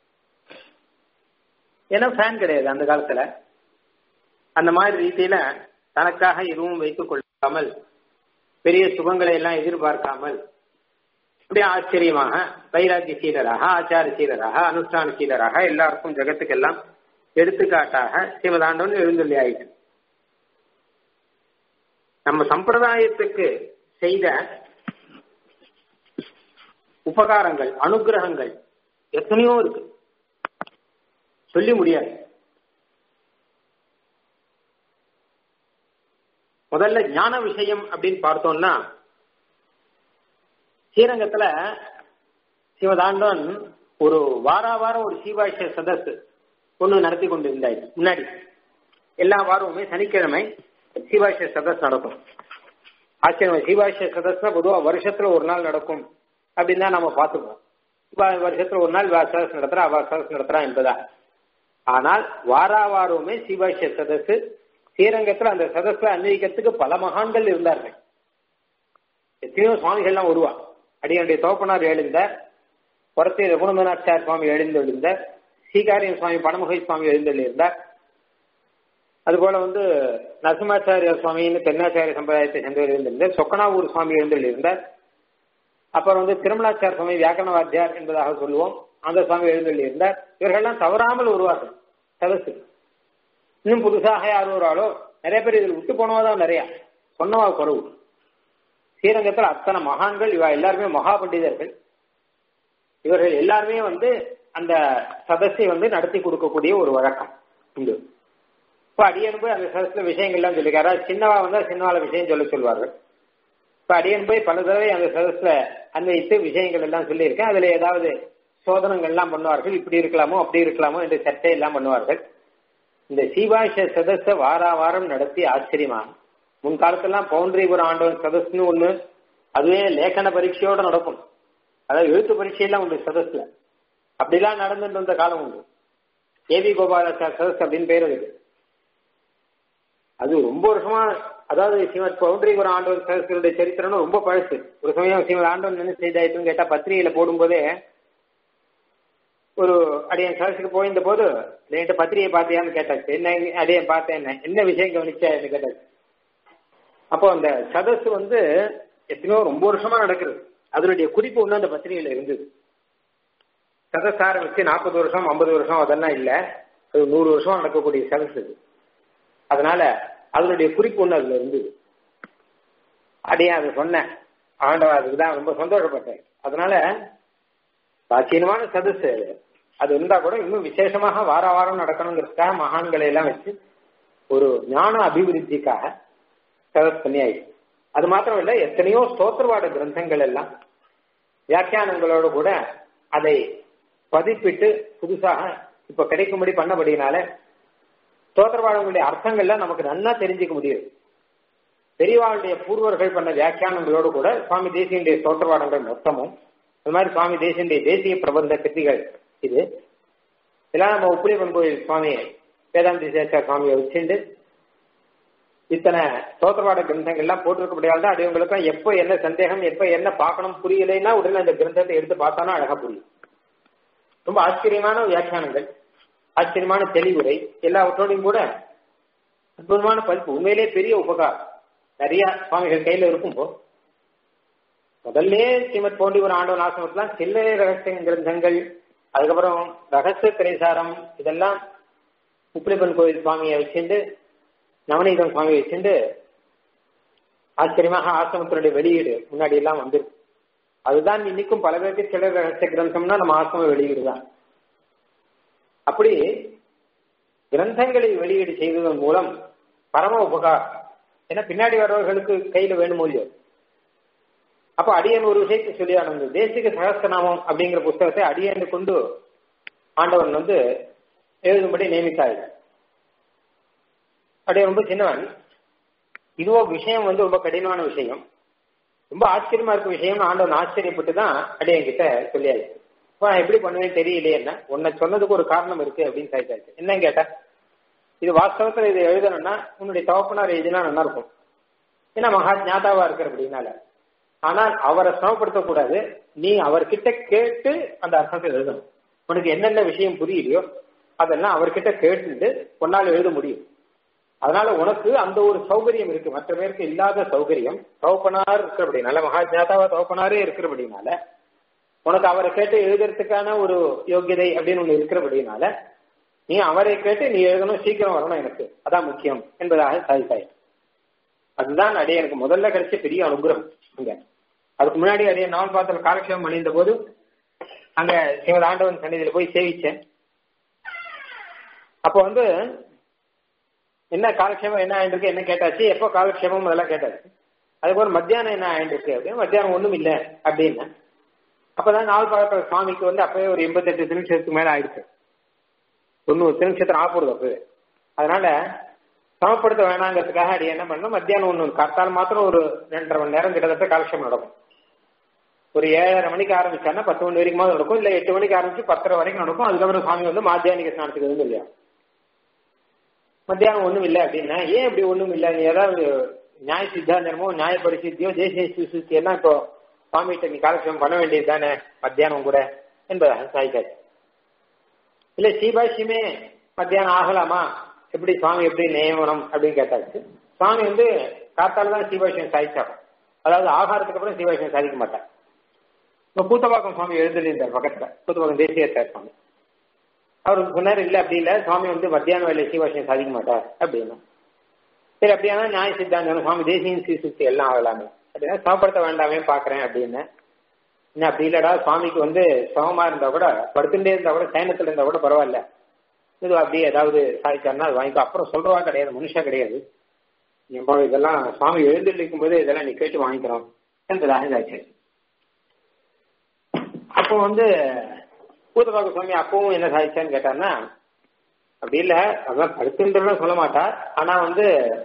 S1: ஏன்னா ஃபேன் கிடையாது அந்த காலத்துல அந்த மாதிரி ரீதியில தனக்காக எதுவும் வைத்துக் கொள்ளாமல் பெரிய சுகங்களை எல்லாம் எதிர்பார்க்காமல் அப்படியே ஆச்சரியமாக வைராக்கிய சீலராக ஆச்சார சீலராக அனுஷ்டான சீலராக எல்லாருக்கும் ஜெகத்துக்கெல்லாம் எடுத்துக்காட்டாக சிவதாண்டவன் எழுந்தொல்லி ஆயிட்டு நம்ம சம்பிரதாயத்துக்கு செய்த உபகாரங்கள் அனுகிரகங்கள் எத்தனையோ இருக்கு சொல்லி முடியாது முதல்ல ஞான விஷயம் அப்படின்னு பார்த்தோம்னா ஸ்ரீரங்கத்துல சிவதாண்டவன் ஒரு வாரா வாரம் ஒரு சீவாஷ்ய சதஸ் ஒண்ணு நடத்தி கொண்டு இருந்தாரு முன்னாடி எல்லா வாரமுமே சனிக்கிழமை சீவாஷ்ய சதஸ் நடக்கும் ஆச்சரியம் சீவாஷ்ய சதஸ்னா பொதுவா வருஷத்துல ஒரு நாள் நடக்கும் அப்படின்னு தான் நம்ம பார்த்துப்போம் இப்ப வருஷத்துல ஒரு நாள் சதஸ் நடத்துறா அவ சதஸ் நடத்துறா என்பதா ஆனால் வாரா வாரமுமே சீவாஷ்ய சதஸ் ஸ்ரீரங்கத்துல அந்த சதஸ்ல அன்வயிக்கிறதுக்கு பல மகான்கள் இருந்தார்கள் எத்தனையோ சுவாமிகள்லாம் வருவா அடியனுடைய தோப்பனார் எழுந்தார் புறத்தே ரகுணமனாச்சார் சுவாமி எழுந்தெழுந்தார் ஸ்ரீகாரியம் சுவாமி பணமுகை சுவாமி எழுந்தெழுந்தார் அதுபோல வந்து நரசிம்மாச்சாரிய சுவாமின்னு தென்னாச்சாரிய சம்பிரதாயத்தை சேர்ந்தவர் எழுந்திருந்தார் சொக்கனாவூர் சுவாமி எழுந்தெழுந்தார் அப்புறம் வந்து திருமலாச்சார சுவாமி வியாக்கரணவாத்தியார் என்பதாக சொல்லுவோம் அந்த சுவாமி எழுந்தெழுந்தார் இவர்கள்லாம் தவறாமல் வருவார்கள் சதசு இன்னும் புதுசாக யார் வருவாளோ நிறைய பேர் இதில் விட்டு போனவாதான் நிறைய சொன்னவா குறவு ஸ்ரீரங்கத்தில் அத்தனை மகான்கள் இவா எல்லாருமே மகா பண்டிதர்கள் இவர்கள் எல்லாருமே வந்து அந்த சதஸை வந்து நடத்தி கொடுக்கக்கூடிய ஒரு வழக்கம் உண்டு இப்போ அடியன் போய் அந்த சதஸ்ல விஷயங்கள்லாம் சொல்லிருக்காரு அதாவது சின்னவா வந்தா சின்னவால விஷயம் சொல்ல சொல்வார்கள் இப்போ அடியன் போய் பல தடவை அந்த சதஸ்ல அன்வைத்து விஷயங்கள் எல்லாம் சொல்லியிருக்கேன் அதுல ஏதாவது சோதனங்கள்லாம் பண்ணுவார்கள் இப்படி இருக்கலாமோ அப்படி இருக்கலாமோ என்று சர்ச்சை எல்லாம் பண்ணுவார்கள் இந்த சீவாஷ சதஸ வாரா வாரம் நடத்தி ஆச்சரியமா முன்காலத்தெல்லாம் பவுண்டரிபுரம் ஆண்டவன் சதஸ்னு ஒண்ணு அதுவே லேखன பரீட்சையோட நடக்கும் அதாவது எழுத்து பரீட்சையெல்லாம் உண்டு சதஸ்ல அப்படிலாம் நடந்துட்டு வந்த காலம் உண்டு ஏவி கோபாலாச்சார் சதஸ் அப்படின்னு பேர் அதுக்கு அது ரொம்ப வருஷமா அதாவது ஸ்ரீமத் பவுண்டரிபுரம் ஆண்டவன் சதஸ்களுடைய சரித்திரம்னு ரொம்ப பழசு ஒரு சமயம் ஸ்ரீமத் ஆண்டவன் என்ன செய்தாயிட்டுன்னு கேட்டா பத்திரிகையில போடும்போதே ஒரு அடியன் சதஸுக்கு போயிருந்த போது என்கிட்ட பத்திரிகை பார்த்தியான்னு கேட்டாச்சு என்ன அடியன் பார்த்தேன் என்ன என்ன விஷயம் கவனிச்சா என்று கேட்டாச்சு அப்போ அந்த சதஸ் வந்து எத்தனையோ ரொம்ப வருஷமா நடக்கிறது அதனுடைய குறிப்பு ஒண்ணு அந்த பத்திரிகையில இருந்தது சதஸ் ஆரம்பிச்சு நாற்பது வருஷம் ஐம்பது வருஷம் அதெல்லாம் இல்ல அது நூறு வருஷம் நடக்கக்கூடிய சதஸ் இது அதனால அதனுடைய குறிப்பு ஒண்ணு அதுல இருந்தது அடியே அதை சொன்னேன் ஆண்டவா அதுக்கு தான் ரொம்ப சந்தோஷப்பட்டேன் அதனால பிராச்சீனமான சதஸ் அது இருந்தா கூட இன்னும் விசேஷமாக வார வாரம் நடக்கணுங்கிறதுக்காக மகான்களை எல்லாம் வச்சு ஒரு ஞான அபிவிருத்திக்காக சதஸ் பண்ணி ஆயிடுச்சு அது மாத்திரம் இல்ல எத்தனையோ ஸ்தோத்திரவாட கிரந்தங்கள் எல்லாம் வியாக்கியானங்களோடு கூட அதை பதிப்பிட்டு புதுசாக இப்ப கிடைக்கும்படி பண்ணபடினால ஸ்தோத்திரவாதங்களுடைய அர்த்தங்கள்லாம் நமக்கு நல்லா தெரிஞ்சுக்க முடியுது பெரியவாளுடைய பூர்வர்கள் பண்ண வியாக்கியானங்களோடு கூட சுவாமி தேசியனுடைய ஸ்தோத்திரவாதங்கள் மொத்தமும் அது மாதிரி சுவாமி தேசியனுடைய தேசிய பிரபந்த கிருதிகள் இது இதெல்லாம் நம்ம உப்பிலியப்பன் கோயில் சுவாமி வேதாந்தி சேஷா சுவாமியை வச்சுண்டு இத்தனை ஸ்தோத்திரவாட கிரந்தங்கள்லாம் போட்டிருக்கபடியால் தான் அடியவங்களுக்கும் எப்போ என்ன சந்தேகம் எப்போ என்ன பார்க்கணும் புரியலைன்னா உடனே அந்த கிரந்தத்தை எடுத்து பார்த்தானா அழகா புரியும் ரொம்ப ஆச்சரியமான வியாக்கியானங்கள் ஆச்சரியமான தெளிவுரை எல்லாவற்றோடையும் கூட அற்புதமான பதிப்பு உண்மையிலே பெரிய உபகாரம் நிறைய சுவாமிகள் கையில இருக்கும்போ முதல்ல ஸ்ரீமத் போண்டிபுரம் ஆண்டவன் ஆசிரமத்துலாம் சில்லறை ரகசிய கிரந்தங்கள் அதுக்கப்புறம் ரகசிய திரைசாரம் இதெல்லாம் உப்பிலிப்பன் கோயில் சுவாமியை வச்சுட்டு நவநீதம் சுவாமியை வச்சுட்டு ஆச்சரியமாக ஆசிரமத்தினுடைய வெளியீடு முன்னாடி எல்லாம் வந்திருக்கு அதுதான் இன்னைக்கும் பல பேருக்கு சில ரகசிய கிரந்தம்னா நம்ம ஆசிரம வெளியீடு தான் அப்படி கிரந்தங்களை வெளியீடு செய்வதன் மூலம் பரம உபகாரம் ஏன்னா பின்னாடி வர்றவர்களுக்கு கையில வேணும் இல்லையோ அப்ப அடியன் ஒரு விஷயத்தை சொல்லி ஆனது தேசிக சகஸ்திரநாமம் அப்படிங்கிற புஸ்தகத்தை அடியன் கொண்டு ஆண்டவன் வந்து எழுதும்படி நியமித்தாள் அப்படியே ரொம்ப சின்னவன் இதுவோ விஷயம் வந்து ரொம்ப கடினமான விஷயம் ரொம்ப ஆச்சரியமா இருக்க விஷயம் ஆண்டவன் ஆச்சரியப்பட்டு தான் அடியன் கிட்ட சொல்லியாச்சு இப்போ நான் எப்படி பண்ணுவேன்னு தெரியலையே என்ன உன்னை சொன்னதுக்கு ஒரு காரணம் இருக்கு அப்படின்னு சாய்ச்சாச்சு என்னன்னு கேட்டா இது வாஸ்தவத்துல இது எழுதணும்னா உன்னுடைய தவப்பனார் எழுதினா நல்லா இருக்கும் ஏன்னா மகா ஞாதாவா இருக்கிற அப்படின்னால ஆனால் அவரை சிரமப்படுத்தக்கூடாது நீ அவர்கிட்ட கேட்டு அந்த அர்த்தத்தை எழுதணும் உனக்கு என்னென்ன விஷயம் புரியலையோ அதெல்லாம் அவர்கிட்ட கேட்டுட்டு உன்னால் எழுத முடியும் அதனால உனக்கு அந்த ஒரு சௌகரியம் இருக்கு மற்ற பேருக்கு இல்லாத சௌகரியம் தவப்பனார் இருக்கிறபடினால மகா ஜாதாவா தவப்பனாரே இருக்கிறபடினால உனக்கு அவரை கேட்டு எழுதுறதுக்கான ஒரு யோகியதை அப்படின்னு ஒண்ணு இருக்கிறபடினால நீ அவரை கேட்டு நீ எழுதணும் சீக்கிரம் வரணும் எனக்கு அதான் முக்கியம் என்பதாக சாதித்தாய் அதுதான் அடைய எனக்கு முதல்ல கிடைச்ச பெரிய அனுகிரகம் அங்க அதுக்கு முன்னாடி அடைய நாள் பாத்திர காலக்ஷேபம் பண்ணியிருந்த போது அங்க சிவத் ஆண்டவன் சன்னிதியில போய் சேவிச்சேன் அப்போ வந்து என்ன காலக்ஷேபம் என்ன ஆயிருக்கு என்ன கேட்டாச்சு எப்போ காலக்ஷேபம் அதெல்லாம் கேட்டாச்சு அதுக்கப்புறம் மத்தியானம் என்ன ஆயிருக்கு அப்படின்னு மத்தியானம் ஒண்ணும் இல்லை அப்படின்னு அப்பதான் நாள் பார்க்கிற சுவாமிக்கு வந்து அப்பவே ஒரு எண்பத்தெட்டு நிமிஷத்துக்கு மேல ஆயிடுச்சு தொண்ணூறு நிமிஷத்துல ஆப்போடுது அப்பவே அதனால சமப்படுத்த வேணாங்கிறதுக்காக அடி என்ன பண்ணணும் மத்தியானம் ஒன்று காத்தால் மாத்திரம் ஒரு ரெண்டரை மணி நேரம் கிட்டத்தட்ட காலக்ஷேபம் நடக்கும் ஒரு ஏழரை மணிக்கு ஆரம்பிச்சான்னா பத்து மணி வரைக்கும் நடக்கும் இல்ல எட்டு மணிக்கு ஆரம்பிச்சு பத்தரை வரைக்கும் நடக்கும் அதுக்கப்புறம் சுவாமி வந்து மாத்தியானிக ஸ்நானத்துக்கு வந்து இல்லையா மத்தியானம் ஒண்ணும் இல்லை அப்படின்னா ஏன் இப்படி ஒண்ணும் இல்லை நீ ஏதாவது நியாய சித்தாந்தமோ நியாய பரிசுத்தியோ தேசிய சுசுத்தி எல்லாம் இப்போ சுவாமிகிட்ட நீ காலக்ஷேபம் பண்ண வேண்டியது தானே மத்தியானம் கூட என்பதாக சாய்க்காச்சு இல்ல சீபாஷியமே மத்தியானம் ஆகலாமா எப்படி சுவாமி எப்படி நியமனம் அப்படின்னு கேட்டாச்சு சுவாமி வந்து காத்தால தான் சீபாஷியம் சாதிச்சாங்க அதாவது ஆகாரத்துக்கு அப்புறம் சீபாஷியம் சாதிக்க மாட்டார் இப்போ பூத்தபாக்கம் சுவாமி எழுந்திருந்தார் பக்கத்துல பூத்தபாக்கம் தேசிய சுவாமி அவர் சொன்னார் இல்ல அப்படி இல்ல சுவாமி வந்து மத்தியான வேலை சீவாசியம் சாதிக்க மாட்டார் அப்படின்னா சரி அப்படியானா நியாய சித்தாந்தம் சுவாமி தேசியம் சீசுத்தி எல்லாம் ஆகலாமே அப்படின்னா சமப்படுத்த வேண்டாமே பாக்குறேன் அப்படின்னு என்ன அப்படி இல்லடா சுவாமிக்கு வந்து சமமா இருந்தா கூட படுத்துட்டே இருந்தா கூட சயனத்துல இருந்தா கூட பரவாயில்ல இது அப்படி ஏதாவது சாதிச்சாருன்னா அது வாங்கிக்கோ அப்புறம் சொல்றவா கிடையாது மனுஷா கிடையாது இப்போ இதெல்லாம் சுவாமி எழுந்திருக்கும் போது இதெல்லாம் நீ கேட்டு வாங்கிக்கிறோம் என்பதாக இதாச்சு அப்போ வந்து பூதபாக சுவாமி அப்பவும் என்ன சாதிச்சான்னு கேட்டார்னா அப்படி இல்ல அதான் படுத்துன்றதுலாம் சொல்ல மாட்டார் ஆனா வந்து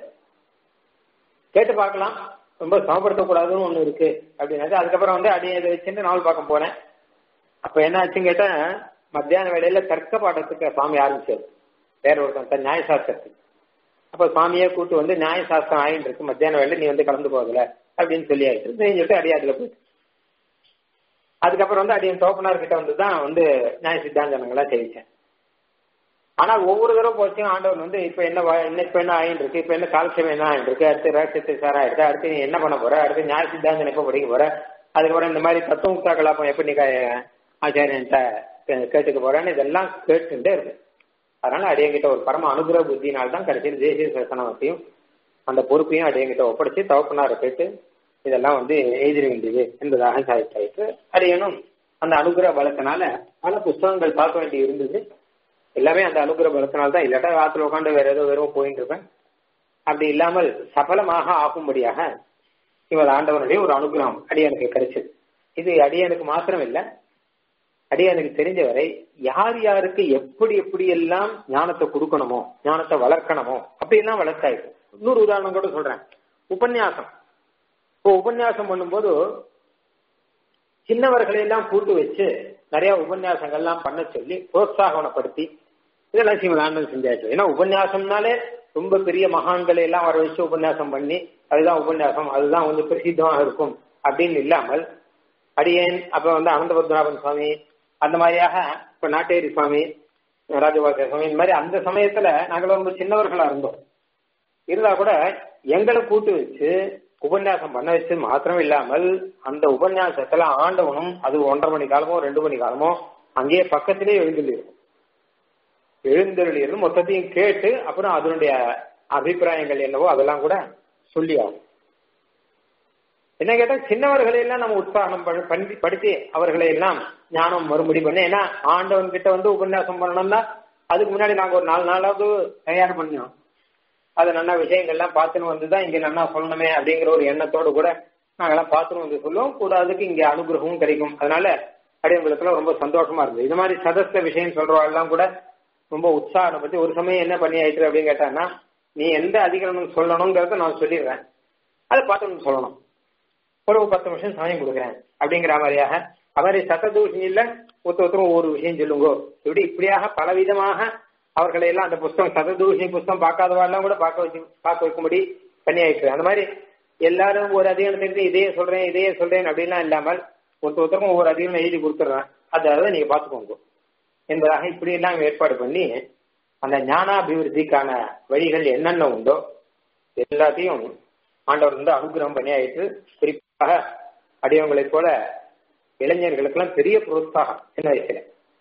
S1: கேட்டு பார்க்கலாம் ரொம்ப சமப்படுத்தக்கூடாதுன்னு ஒண்ணு இருக்கு அப்படின்னாச்சு அதுக்கப்புறம் வந்து அடியை இதை வச்சுட்டு நாவல் பார்க்க போனேன் அப்ப என்ன ஆச்சுன்னு கேட்டா மத்தியான வேலையில தர்க்க பாடத்துக்கு சுவாமி ஆரம்பிச்சாரு வேற ஒருத்தன் நியாயசாஸ்திரத்துக்கு அப்ப சுவாமியே கூட்டு வந்து நியாயசாஸ்திரம் ஆயின்னு இருக்கு மத்தியான வேலை நீ வந்து கலந்து போகல அப்படின்னு சொல்லி ஆயிடுச்சு சொல்லிட்டு அடியாதுல போயிட்டு அதுக்கப்புறம் வந்து அடியன் தோப்பனார் கிட்ட வந்து தான் வந்து நியாய சித்தாந்தனங்களா தெரிவிச்சேன் ஆனா ஒவ்வொரு தடவை போச்சும் ஆண்டவன் வந்து இப்ப என்ன என்ன இப்ப என்ன ஆயின்னு இருக்கு இப்ப என்ன காலட்சேபம் என்ன ஆயிட்டு இருக்கு அடுத்து ரகசியத்தை சாரா இருக்கு அடுத்து நீ என்ன பண்ண போற அடுத்து நியாய சித்தாந்தம் எப்ப படிக்க போற அதுக்கப்புறம் இந்த மாதிரி தத்துவமுக்தா கலாபம் எப்படி நீ ஆச்சாரியன்ட்ட கேட்டுக்க போறேன்னு இதெல்லாம் கேட்டுட்டே இருக்கு அதனால அடியங்கிட்ட ஒரு பரம அனுகிரக புத்தினால் தான் கடைசியில் தேசிய சாசனத்தையும் அந்த பொறுப்பையும் அடியங்கிட்ட ஒப்படைச்சு தவப்பனாரை கேட்டு இதெல்லாம் வந்து எழுதிட வேண்டியது என்பதாக சாதித்தாயிற்று அடியனும் அந்த அனுகிரக பலத்தினால பல புஸ்தகங்கள் பார்க்க வேண்டி இருந்தது எல்லாமே அந்த அனுகிரக பலத்தினால தான் இல்லாட்டா ராத்திரி உட்காந்து வேற ஏதோ வெறும் போயிட்டு இருப்பேன் அப்படி இல்லாமல் சபலமாக ஆகும்படியாக இவர் ஆண்டவனுடைய ஒரு அனுகிரகம் அடியனுக்கு கிடைச்சது இது அடியனுக்கு மாத்திரம் இல்லை அடியனுக்கு தெரிஞ்சவரை யார் யாருக்கு எப்படி எப்படி எல்லாம் ஞானத்தை கொடுக்கணுமோ ஞானத்தை வளர்க்கணுமோ அப்படி எல்லாம் வளர்த்தாயிருக்கு இன்னொரு உதாரணம் கூட சொல்றேன் உபன்யாசம் இப்போ உபன்யாசம் பண்ணும்போது சின்னவர்களை எல்லாம் கூட்டு வச்சு நிறைய உபன்யாசங்கள்லாம் பண்ண சொல்லி புரோத்சாகனப்படுத்தி இதெல்லாம் சிவனானந்தம் செஞ்சாச்சு ஏன்னா உபன்யாசம்னாலே ரொம்ப பெரிய மகான்களை எல்லாம் வர வச்சு உபன்யாசம் பண்ணி அதுதான் உபன்யாசம் அதுதான் வந்து பிரசித்தமாக இருக்கும் அப்படின்னு இல்லாமல் அடியேன் அப்ப வந்து அனந்த பத்மநாபன் சுவாமி அந்த மாதிரியாக இப்ப நாட்டேரி சுவாமி ராஜபாக்கிய சுவாமி இந்த மாதிரி அந்த சமயத்துல நாங்கள் ரொம்ப சின்னவர்களா இருந்தோம் இருந்தா கூட எங்களை கூட்டு வச்சு உபன்யாசம் பண்ண வச்சு மாத்திரம் இல்லாமல் அந்த உபன்யாசத்துல ஆண்டவனும் அது ஒன்றரை மணி காலமோ ரெண்டு மணி காலமோ அங்கேயே பக்கத்திலே எழுந்துள்ளிருக்கும் எழுந்தருளியிருந்து மொத்தத்தையும் கேட்டு அப்புறம் அதனுடைய அபிப்பிராயங்கள் என்னவோ அதெல்லாம் கூட சொல்லி ஆகும் என்ன கேட்டா சின்னவர்களை எல்லாம் நம்ம உற்சாகம் பண்ணி படுத்தி அவர்களை எல்லாம் ஞானம் மறுபடி பண்ண ஏன்னா ஆண்டவன் கிட்ட வந்து உபன்யாசம் பண்ணணும்னா அதுக்கு முன்னாடி நாங்க ஒரு நாலு நாளாவது தயார் பண்ணோம் அது நல்ல விஷயங்கள்லாம் பார்த்துன்னு வந்துதான் இங்க நல்லா சொல்லணுமே அப்படிங்கிற ஒரு எண்ணத்தோடு கூட நாங்கெல்லாம் பார்த்துன்னு வந்து சொல்லுவோம் கூட அதுக்கு இங்க அனுகிரகமும் கிடைக்கும் அதனால அடியவங்களுக்குலாம் ரொம்ப சந்தோஷமா இருந்தது இது மாதிரி சதஸ்த விஷயம் சொல்றவாள்லாம் கூட ரொம்ப உற்சாகம் பத்தி ஒரு சமயம் என்ன பண்ணி ஆயிட்டு அப்படின்னு கேட்டான்னா நீ எந்த அதிகரணம் சொல்லணுங்கிறத நான் சொல்லிடுறேன் அதை பார்த்து சொல்லணும் ஒரு பத்து நிமிஷம் சமயம் கொடுக்குறேன் அப்படிங்கிற மாதிரியாக அவரை சத்ததூஷணி இல்ல ஒருத்த ஒருத்தரும் ஒவ்வொரு விஷயம் சொல்லுங்கோ இப்படி இப்படியாக பலவிதமாக அவர்களை எல்லாம் அந்த புஸ்தகம் சததூஷணி புஸ்தகம் பார்க்காதவாள்லாம் கூட பார்க்க வச்சு பார்க்க வைக்கும்படி பண்ணி ஆயிட்டு அந்த மாதிரி எல்லாரும் ஒரு அதிகாரத்திற்கு இதையே சொல்றேன் இதையே சொல்றேன் அப்படின்லாம் இல்லாமல் ஒருத்த ஒருத்தருக்கும் ஒவ்வொரு அதிகாரம் எழுதி கொடுத்துட்றேன் அதாவது நீங்க பார்த்துக்கோங்க என்பதாக இப்படி எல்லாம் ஏற்பாடு பண்ணி அந்த ஞானாபிவிருத்திக்கான வழிகள் என்னென்ன உண்டோ எல்லாத்தையும் ஆண்டவர் வந்து அனுகிரகம் பண்ணி ஆயிட்டு குறிப்பாக அடியவங்களைப் போல இளைஞர்களுக்கெல்லாம் பெரிய புரோத்சாகம் சின்ன வயசுல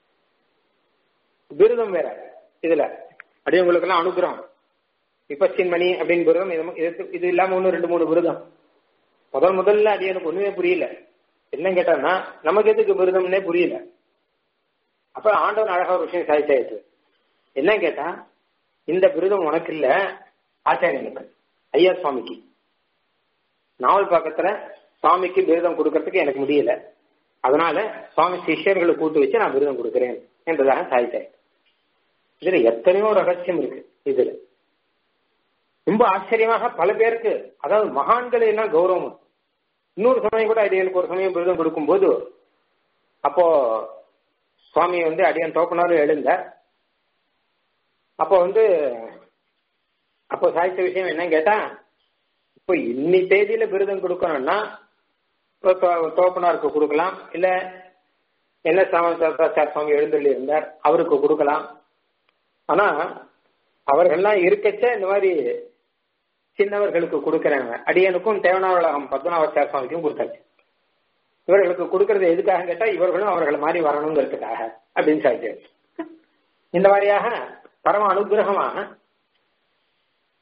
S1: விருதம் வேற இதுல அடியவங்களுக்கெல்லாம் அனுகிரகம் விபச்சின் மணி அப்படின்னு விருதம் இது இது இல்லாம ஒன்று ரெண்டு மூணு விருதம் முதல் முதல்ல அடியனுக்கு ஒண்ணுமே புரியல என்ன கேட்டான்னா நமக்கு எதுக்கு விருதம்னே புரியல அப்ப ஆண்டவன் அழகா ஒரு விஷயம் சாதிச்சாயிட்டு என்ன கேட்டா இந்த விருதம் உனக்கு இல்ல ஆச்சாரியனுக்கு ஐயா சுவாமிக்கு நாவல் பக்கத்துல சுவாமிக்கு விருதம் கொடுக்கறதுக்கு எனக்கு முடியல அதனால சுவாமி சிஷ்யர்களை கூட்டு வச்சு நான் விருதம் கொடுக்கிறேன் என்பதாக சாதித்தார் இதுல எத்தனையோ ரகசியம் இருக்கு இதுல ரொம்ப ஆச்சரியமாக பல பேருக்கு அதாவது மகான்களை எல்லாம் கௌரவம் இன்னொரு சமயம் கூட அடியனுக்கு ஒரு சமயம் விருதம் கொடுக்கும் போது அப்போ சுவாமி வந்து அடியன் தோப்பனாரும் எழுந்தார் அப்போ வந்து அப்போ சாதித்த விஷயம் என்ன கேட்டா இப்போ இன்னி தேதியில விருதம் கொடுக்கணும்னா தோப்பனாருக்கு கொடுக்கலாம் இல்ல என்ன சாமந்தாச்சார் சுவாமி எழுந்தள்ளி இருந்தார் அவருக்கு கொடுக்கலாம் ஆனா அவர்கள்லாம் இருக்கச்ச இந்த மாதிரி சின்னவர்களுக்கு கொடுக்கறாங்க அடியனுக்கும் தேவனாவளகம் பத்மநாபச்சார் சுவாமிக்கும் கொடுத்தாச்சு இவர்களுக்கு கொடுக்கறது எதுக்காக கேட்டா இவர்களும் அவர்களை மாதிரி வரணுங்கிறதுக்காக அப்படின்னு சாதிச்சாரு இந்த மாதிரியாக பரம அனுகிரகமாக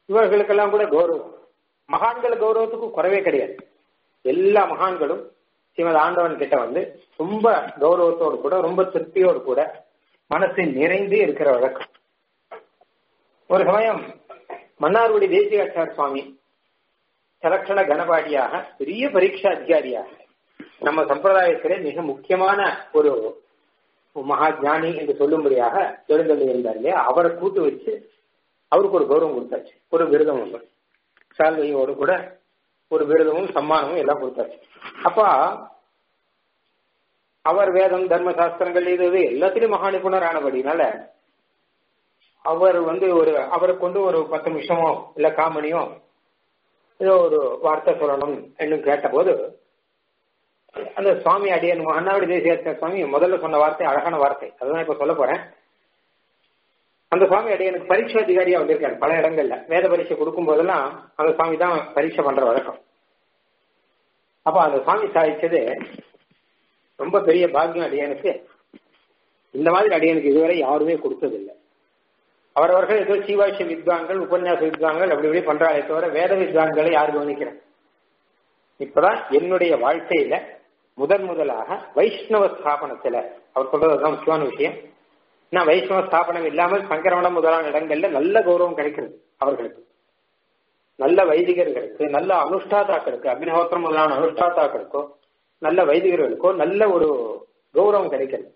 S1: இவர்களுக்கெல்லாம் கூட கௌரவம் மகான்கள் கௌரவத்துக்கு குறைவே கிடையாது எல்லா மகான்களும் ஸ்ரீமத் ஆண்டவன் கிட்ட வந்து ரொம்ப கௌரவத்தோடு கூட ரொம்ப திருப்தியோடு கூட மனசு நிறைந்து இருக்கிற வழக்கம் ஒரு சமயம் மன்னார்குடி தேசிகாச்சார சுவாமி சலக்ஷண கணபாடியாக பெரிய பரீட்சா அதிகாரியாக நம்ம சம்பிரதாயத்திலே மிக முக்கியமான ஒரு மகா ஞானி என்று சொல்லும்படியாக எழுந்தள்ளி இருந்தார் இல்லையா அவரை கூட்டு வச்சு அவருக்கு ஒரு கௌரவம் கொடுத்தாச்சு ஒரு விருதம் ஒன்று சால்வையோடு கூட ஒரு விருதமும் சம்மானமும் எல்லாம் கொடுத்தாச்சு அப்ப அவர் வேதம் தர்ம சாஸ்திரங்கள் இது இது எல்லாத்திலும் மகா நிபுணர் ஆனபடினால அவர் வந்து ஒரு அவரை கொண்டு ஒரு பத்து நிமிஷமோ இல்ல காமணியோ ஏதோ ஒரு வார்த்தை சொல்லணும் என்று கேட்டபோது அந்த சுவாமி அடியன் அண்ணாவடி தேசிய சுவாமி முதல்ல சொன்ன வார்த்தை அழகான வார்த்தை அதுதான் இப்ப சொல்ல போறேன் அந்த சுவாமி அடியனுக்கு பரீட்சை அதிகாரியா வந்திருக்காரு பல இடங்கள்ல வேத பரீட்சை கொடுக்கும் போதெல்லாம் அந்த சுவாமி தான் பரீட்சை பண்ற வழக்கம் அப்ப அந்த சுவாமி சாதிச்சது ரொம்ப பெரிய பாக்கியம் அடியனுக்கு இந்த மாதிரி அடியனுக்கு இதுவரை யாருமே கொடுத்ததில்லை அவரவர்கள் ஏதோ சீவாட்சி வித்வான்கள் உபன்யாச வித்வான்கள் அப்படி இப்படி பண்றாங்களே தவிர வேத வித்வான்களை யார் கவனிக்கிறேன் இப்பதான் என்னுடைய வாழ்க்கையில முதன் முதலாக வைஷ்ணவ ஸ்தாபனத்துல அவர் சொல்றதுதான் முக்கியமான விஷயம் நான் வைஷ்ணவ ஸ்தாபனம் இல்லாமல் சங்கரவனம் முதலான இடங்கள்ல நல்ல கௌரவம் கிடைக்கிறது அவர்களுக்கு நல்ல வைதிகர்களுக்கு நல்ல அனுஷ்டாதாக்களுக்கு அக்னிஹோத்திரம் முதலான அனுஷ்டாதாக்களுக்கோ நல்ல வைதிகர்களுக்கோ நல்ல ஒரு கௌரவம் கிடைக்கிறது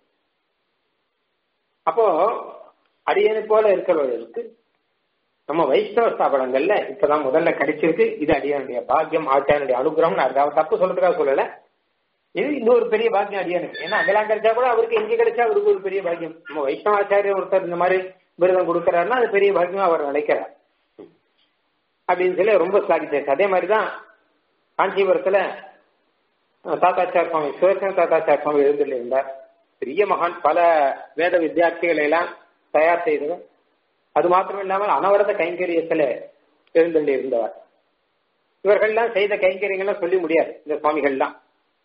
S1: அப்போ அரியனை போல இருக்கிறவர்களுக்கு நம்ம வைஷ்ணவ ஸ்தாபனங்கள்ல இப்பதான் முதல்ல கிடைச்சிருக்கு இது அடியனுடைய பாக்கியம் ஆச்சாரனுடைய அனுகிரகம் அதாவது தப்பு சொல்றதுக்காக சொல்லல இது இன்னொரு பெரிய பாக்கியம் அடியனுக்கு ஏன்னா அங்கெல்லாம் கிடைச்சா கூட அவருக்கு எங்க கிடைச்சா அவருக்கு ஒரு பெரிய பாக்கியம் நம்ம வைஷ்ணவ ஆச்சாரியர் ஒருத்தர் இந்த மாதிரி விருதம் கொடுக்கிறாருன்னா அது பெரிய பாக்கியமா அவர் நினைக்கிறார் அப்படின்னு சொல்லி ரொம்ப ஸ்லாகிச்சாச்சு அதே மாதிரிதான் காஞ்சிபுரத்துல தாத்தாச்சார் சுவாமி சிவசேன தாத்தாச்சார் சுவாமி எழுந்துள்ள இருந்தார் பெரிய மகான் பல வேத வித்தியார்த்திகளை எல்லாம் தயார் செய்தவர் அது மாத்திரம் இல்லாமல் அனவரத கைங்கரியத்துல எழுந்தள்ளி இருந்தவர் இவர்கள்லாம் செய்த கைங்கரியங்கள்லாம் சொல்லி முடியாது இந்த சுவாமிகள்லாம்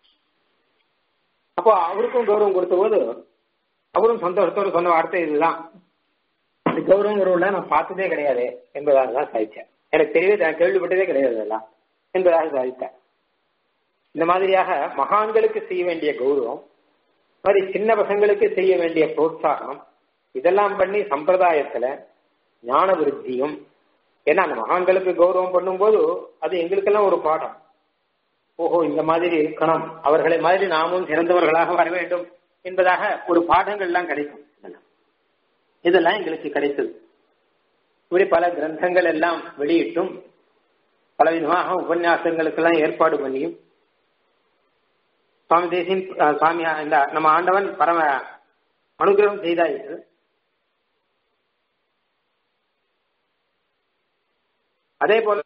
S1: அப்போ அவருக்கும் கௌரவம் கொடுத்த போது அவரும் சந்தோஷத்தோடு சொன்ன வார்த்தை இதுதான் இந்த கௌரவம் உறவுல நான் பார்த்ததே கிடையாது என்பதாக தான் சாதிச்சேன் எனக்கு தெரியவே நான் கேள்விப்பட்டதே கிடையாது அதெல்லாம் என்பதாக சாதித்தேன் இந்த மாதிரியாக மகான்களுக்கு செய்ய வேண்டிய கௌரவம் மாதிரி சின்ன பசங்களுக்கு செய்ய வேண்டிய புரோத்சாகம் இதெல்லாம் பண்ணி சம்பிரதாயத்துல ஞான விருத்தியும் ஏன்னா அந்த மகான்களுக்கு கௌரவம் பண்ணும்போது அது எங்களுக்கெல்லாம் ஒரு பாடம் ஓஹோ இந்த மாதிரி இருக்கணும் அவர்களை மாதிரி நாமும் சிறந்தவர்களாக வர வேண்டும் என்பதாக ஒரு பாடங்கள்லாம் கிடைக்கும் இதெல்லாம் எங்களுக்கு கிடைத்தது இப்படி பல கிரந்தங்கள் எல்லாம் வெளியிட்டும் பல விதமாக உபன்யாசங்களுக்கெல்லாம் ஏற்பாடு பண்ணியும் சுவாமி தேசின் சுவாமி இந்த நம்ம ஆண்டவன் பரம அனுகிரகம் செய்தாயிற்று அதே போல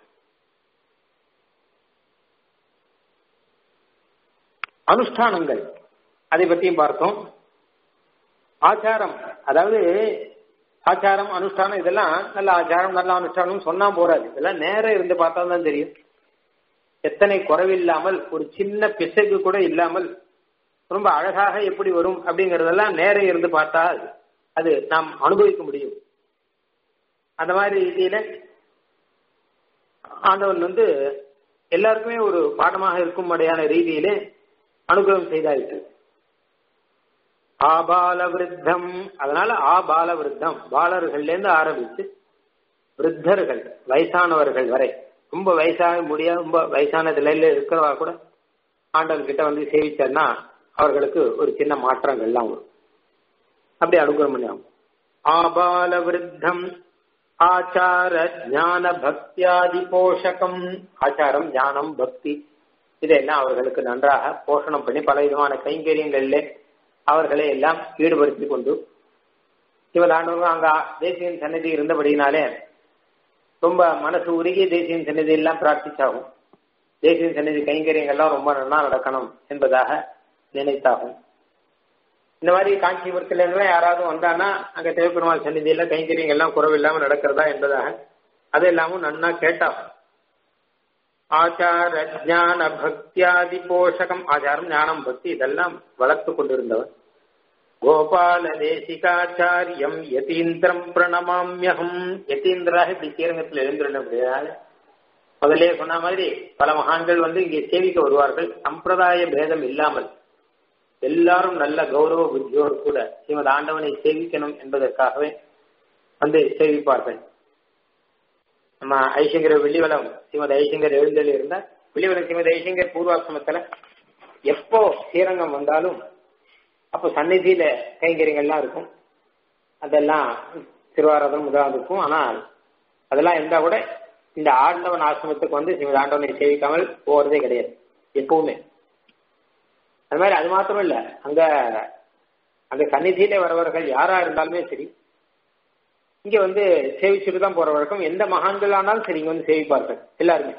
S1: அனுஷ்டானங்கள் அதை பற்றியும் பார்த்தோம் ஆச்சாரம் அதாவது ஆச்சாரம் அனுஷ்டானம் இதெல்லாம் நல்ல ஆச்சாரம் நல்ல அனுஷ்டானம் சொன்னா போறாது இதெல்லாம் நேரம் இருந்து பார்த்தா தான் தெரியும் எத்தனை குறைவில்லாமல் ஒரு சின்ன பிசகு கூட இல்லாமல் ரொம்ப அழகாக எப்படி வரும் அப்படிங்கறதெல்லாம் நேரம் இருந்து பார்த்தா அது நாம் அனுபவிக்க முடியும் அந்த மாதிரி ரீதியில ஆண்டவன் வந்து எல்லாருக்குமே ஒரு பாடமாக இருக்கும்படியான ரீதியிலே அனுகிரகம் செய்தாயிற்று ஆபால விருத்தம் அதனால ஆபால விருத்தம் பாலர்கள்ல இருந்து ஆரம்பிச்சு விருத்தர்கள் வயசானவர்கள் வரை ரொம்ப வயசாக முடியாது ரொம்ப வயசான நிலையில இருக்கிறவா கூட ஆண்டவன் கிட்ட வந்து சேவிச்சார்னா அவர்களுக்கு ஒரு சின்ன மாற்றங்கள்லாம் வரும் அப்படி அனுகிரகம் பண்ணி ஆபால விருத்தம் ஆச்சார ஞான பக்தியாதி போஷகம் ஆச்சாரம் ஞானம் பக்தி இதெல்லாம் அவர்களுக்கு நன்றாக போஷணம் பண்ணி பல விதமான கைங்கரியங்களில் அவர்களை எல்லாம் ஈடுபடுத்தி கொண்டு சிவதாண்டவங்க அங்க தேசியன் சன்னதி இருந்தபடினாலே ரொம்ப மனசு உருகி தேசியன் சன்னதி எல்லாம் பிரார்த்திச்சாகும் தேசியன் சன்னதி கைங்கரியங்கள்லாம் ரொம்ப நல்லா நடக்கணும் என்பதாக நினைத்தாகும் இந்த மாதிரி காஞ்சிபுரத்துல இருந்து யாராவது வந்தான்னா அங்க தேவப்பெருமாள் சன்னிதியில கைங்கரியங்கள்லாம் குறவில்லாம நடக்கிறதா என்பதாக அது எல்லாமும் நன்னா கேட்டாகும் ஆச்சார ஜான பக்தியாதி போஷகம் ஆச்சாரம் ஞானம் பக்தி இதெல்லாம் வளர்த்து கொண்டிருந்தவர் கோபால தேசிகாச்சாரியம் யதீந்திரம் பிரணமாமியகம் யதீந்திராக இப்படி ஸ்ரீரங்கத்தில் எழுந்திருந்தபடியால் முதல்ல சொன்ன மாதிரி பல மகான்கள் வந்து இங்கே சேவிக்க வருவார்கள் சம்பிரதாய பேதம் இல்லாமல் எல்லாரும் நல்ல கௌரவ புத்தியோடு கூட ஸ்ரீமத் ஆண்டவனை சேவிக்கணும் என்பதற்காகவே வந்து சேவிப்பார்கள் நம்ம ஐசங்கர வெள்ளிவளம் ஸ்ரீமத் ஐசங்கர் எழுந்தல் இருந்தால் வெள்ளிவளம் ஸ்ரீமத் ஐசங்கர் பூர்வாசிரமத்துல எப்போ ஸ்ரீரங்கம் வந்தாலும் அப்போ சந்நிதியில கைங்கரியங்கள்லாம் இருக்கும் அதெல்லாம் திருவாரதம் முதலாவது இருக்கும் ஆனால் அதெல்லாம் இருந்தா கூட இந்த ஆண்டவன் ஆசிரமத்துக்கு வந்து ஸ்ரீமத் ஆண்டவனை சேவிக்காமல் போறதே கிடையாது எப்பவுமே அது மாதிரி அது மாத்திரம் இல்ல அங்க அந்த சந்நிதியில வரவர்கள் யாரா இருந்தாலுமே சரி இங்க வந்து சேவிச்சுட்டு தான் போற வழக்கம் எந்த மகான்கள் ஆனாலும் சரி இங்க வந்து சேவிப்பார்கள் எல்லாருமே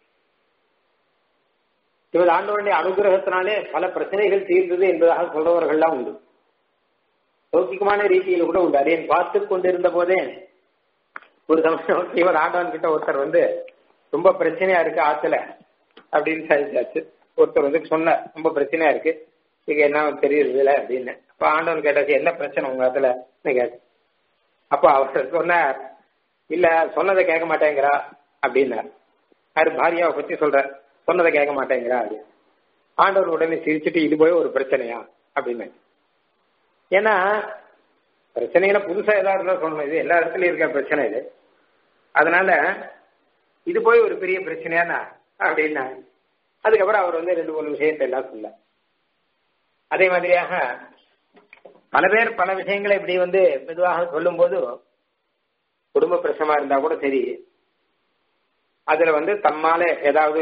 S1: இவர் ஆண்டவனுடைய அனுகிரகத்தினாலே பல பிரச்சனைகள் தீர்ந்தது என்பதாக சொல்றவர்கள்லாம் உண்டு லௌகிகமான ரீதியில் கூட உண்டு அதையும் பார்த்து கொண்டிருந்த போதே ஒரு சமயம் இவர் ஆண்டவன் கிட்ட ஒருத்தர் வந்து ரொம்ப பிரச்சனையா இருக்கு ஆத்துல அப்படின்னு சாதிச்சாச்சு ஒருத்தர் வந்து சொன்ன ரொம்ப பிரச்சனையா இருக்கு இது என்ன தெரியுதுல அப்படின்னு அப்ப ஆண்டவன் கேட்டாச்சு என்ன பிரச்சனை உங்க ஆத்துல கேட்டு அப்ப அவர் சொன்னார் இல்ல சொன்னதை கேட்க மாட்டேங்கிறா அப்படின்னார் யாரு பாரியாவை பத்தி சொல்ற சொன்னதை கேட்க மாட்டேங்கிறா அப்படின்னு ஆண்டவர் உடனே சிரிச்சுட்டு இது போய் ஒரு பிரச்சனையா அப்படின்னு ஏன்னா பிரச்சனைகளை புதுசா ஏதாவது இருந்தா சொல்லணும் இது எல்லா இடத்துலயும் இருக்க பிரச்சனை இது அதனால இது போய் ஒரு பெரிய பிரச்சனையானா அப்படின்னா அதுக்கப்புறம் அவர் வந்து ரெண்டு மூணு விஷயத்தை எல்லாம் சொல்ல அதே மாதிரியாக பல பேர் பல விஷயங்களை இப்படி வந்து மெதுவாக சொல்லும் போது குடும்ப பிரச்சனமா இருந்தா கூட சரி அதுல வந்து தம்மால ஏதாவது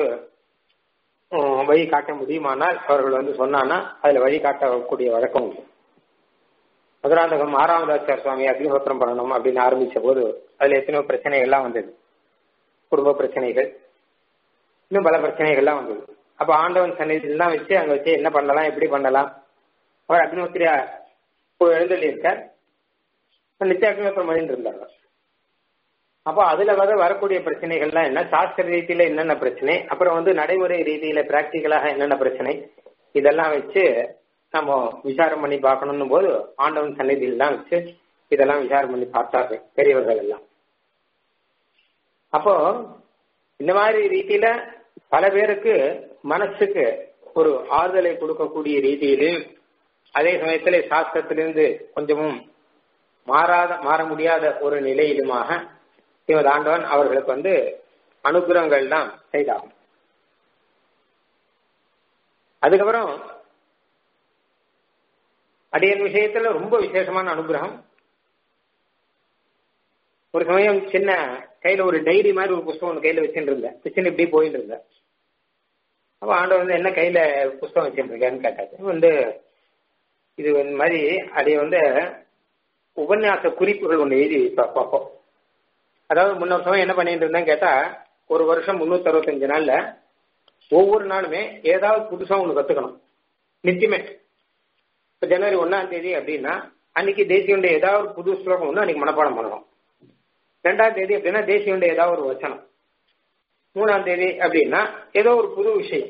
S1: வழி காட்ட முடியுமானால் அவர்கள் வந்து சொன்னான்னா அதுல வழி காட்டக்கூடிய வழக்கம் உண்டு மதுராந்தகம் ஆறாமதாச்சார் சுவாமி அக்னிஹோத்திரம் பண்ணணும் அப்படின்னு ஆரம்பிச்ச போது அதுல எத்தனையோ பிரச்சனைகள்லாம் வந்தது குடும்ப பிரச்சனைகள் இன்னும் பல பிரச்சனைகள்லாம் வந்தது அப்ப ஆண்டவன் சன்னிதியில் தான் வச்சு அங்க வச்சு என்ன பண்ணலாம் எப்படி பண்ணலாம் அவர் அக்னிஹோத்திரியா எழுந்தள்ளி இருக்கார் நித்திய அக்னிஹோத்திரம் பண்ணிட்டு இருந்தாங்க அப்போ அதுல வர வரக்கூடிய பிரச்சனைகள்லாம் என்ன சாஸ்திர ரீதியில என்னென்ன பிரச்சனை அப்புறம் வந்து நடைமுறை ரீதியில பிராக்டிக்கலாக என்னென்ன பிரச்சனை இதெல்லாம் வச்சு நம்ம விசாரம் பண்ணி பார்க்கணும் போது ஆண்டவன் சன்னிதியில் தான் வச்சு இதெல்லாம் விசாரம் பண்ணி பார்த்தார்கள் பெரியவர்கள் எல்லாம் அப்போ இந்த மாதிரி ரீதியில பல பேருக்கு மனசுக்கு ஒரு ஆறுதலை கொடுக்கக்கூடிய ரீதியிலும் அதே சமயத்துல சாஸ்திரத்திலிருந்து கொஞ்சமும் மாறாத மாற முடியாத ஒரு நிலையிலுமாக இவர் ஆண்டவன் அவர்களுக்கு வந்து அனுகிரகங்கள் தான் செய்தாகும் அதுக்கப்புறம் அடியன் விஷயத்துல ரொம்ப விசேஷமான அனுகிரகம் ஒரு சமயம் சின்ன கையில ஒரு டைரி மாதிரி ஒரு புஸ்தகம் ஒன்று கையில வச்சுட்டு இருந்தேன் வச்சுன்னு இப்படி போயிட்டு இருந்தேன் அப்ப ஆண்டவர் வந்து என்ன கையில புஸ்தகம் வச்சுட்டு இருக்கேன்னு கேட்டாச்சு வந்து இது இந்த மாதிரி அதை வந்து உபன்யாச குறிப்புகள் ஒன்று எழுதி வைப்பா பார்ப்போம் அதாவது முன்ன வருஷம் என்ன பண்ணிட்டு இருந்தேன் கேட்டா ஒரு வருஷம் முன்னூத்தி அறுபத்தஞ்சு நாள்ல ஒவ்வொரு நாளுமே ஏதாவது புதுசா ஒன்று கத்துக்கணும் நித்தியமே இப்ப ஜனவரி ஒன்னாம் தேதி அப்படின்னா அன்னைக்கு தேசியனுடைய ஏதாவது ஒரு புது ஸ்லோகம் ஒன்று அன்னைக்கு மனப்பாடம் பண்ணணும் ரெண்டாம் தேதி அப்படின்னா தேசியனுடைய ஏதாவது ஒரு வச்சனம் மூணாம் தேதி அப்படின்னா ஏதோ ஒரு புது விஷயம்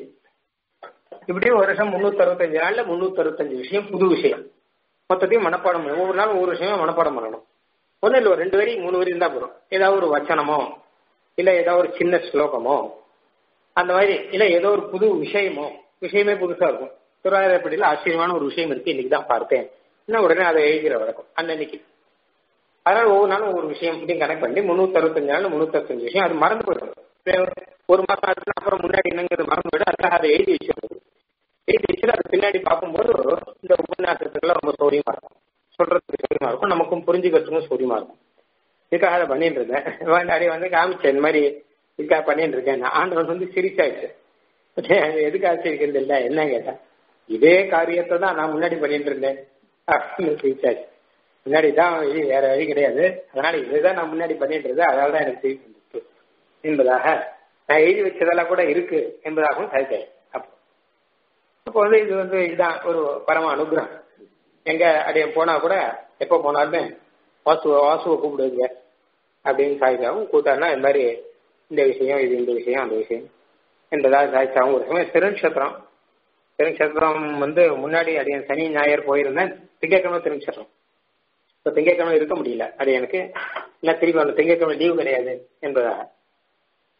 S1: இப்படி ஒரு வருஷம் முன்னூத்தி அறுபத்தஞ்சு நாள்ல முன்னூத்தி அறுபத்தஞ்சு விஷயம் புது விஷயம் மொத்தத்தையும் மனப்பாடம் பண்ணணும் ஒவ்வொரு நாளும் ஒவ்வொரு விஷயமா மனப்பாடம் பண்ணணும் ஒன்றும் இல்லை ஒரு ரெண்டு வரி மூணு வரி இருந்தா போதும் ஏதாவது ஒரு வச்சனமோ இல்ல ஏதாவது ஒரு சின்ன ஸ்லோகமோ அந்த மாதிரி இல்ல ஏதோ ஒரு புது விஷயமோ விஷயமே புதுசா இருக்கும் திருவாரூரப்படியில் ஆச்சரியமான ஒரு விஷயம் இருக்கு இன்னைக்கு தான் பார்த்தேன் இன்னும் உடனே அதை எழுதிற வழக்கம் அன்னன்னைக்கு அதனால ஒவ்வொரு நாளும் ஒவ்வொரு விஷயம் இப்படியும் கனெக்ட் பண்ணி முன்னூத்தி அறுபத்தஞ்சு நாள் முன்னூத்தி அறுபத்தஞ்சு விஷயம் அது மறந்து போயிடும் ஒரு மாசம் ஆச்சுன்னா அப்புறம் முன்னாடி என்னங்கிறது மறந்து போயிடும் அதுக்காக அதை எழுதி வச்சிருக்கும் எழுதி வச்சுட்டு அது பின்னாடி பார்க்கும்போது இந்த உபன்யாசத்துக்கெல்லாம் ரொம்ப சௌரியமா இருக்கும் சொல்றதுக்கு சௌரியமா இருக்கும் நமக்கும் புரிஞ்சுக்கிறதுக்கும் சௌரியமா இருக்கும் இதுக்காக அதை பண்ணிட்டு இருந்தேன் முன்னாடி வந்து காமிச்சேன் இந்த மாதிரி இதுக்காக பண்ணிட்டு இருக்கேன் ஆண்டவன் வந்து சிரிச்சாச்சு எதுக்காக சிரிக்கிறது இல்லை என்ன கேட்டேன் இதே காரியத்தை தான் நான் முன்னாடி பண்ணிட்டு இருந்தேன் அப்படின்னு சிரிச்சாச்சு முன்னாடி தான் வழி வேற வழி கிடையாது அதனால இதுதான் நான் முன்னாடி பண்ணிட்டு இருந்தேன் அதனால தான் எனக்கு சிரிப்பு வந்துச்சு என்பதாக நான் எழுதி வச்சதெல்லாம் கூட இருக்கு என்பதாகவும் சாதித்தேன் அப்போ அப்போ வந்து இது வந்து இதுதான் ஒரு பரம அனுகிரகம் எங்க அடைய போனா கூட எப்போ போனாலுமே வாசுவ வாசுவை கூப்பிடுவீங்க அப்படின்னு சாதிச்சாவும் கூட்டாருன்னா இந்த மாதிரி இந்த விஷயம் இது இந்த விஷயம் அந்த விஷயம் என்பதாக சாதிச்சாவும் ஒரு சமயம் திருநட்சத்திரம் திருநட்சத்திரம் வந்து முன்னாடி அடியன் சனி ஞாயிறு போயிருந்தேன் திங்கக்கிழமை திருநட்சத்திரம் இப்போ திங்கக்கிழமை இருக்க முடியல அது எனக்கு இல்லை திருப்பி அந்த திங்கக்கிழமை லீவு கிடையாது என்பதாக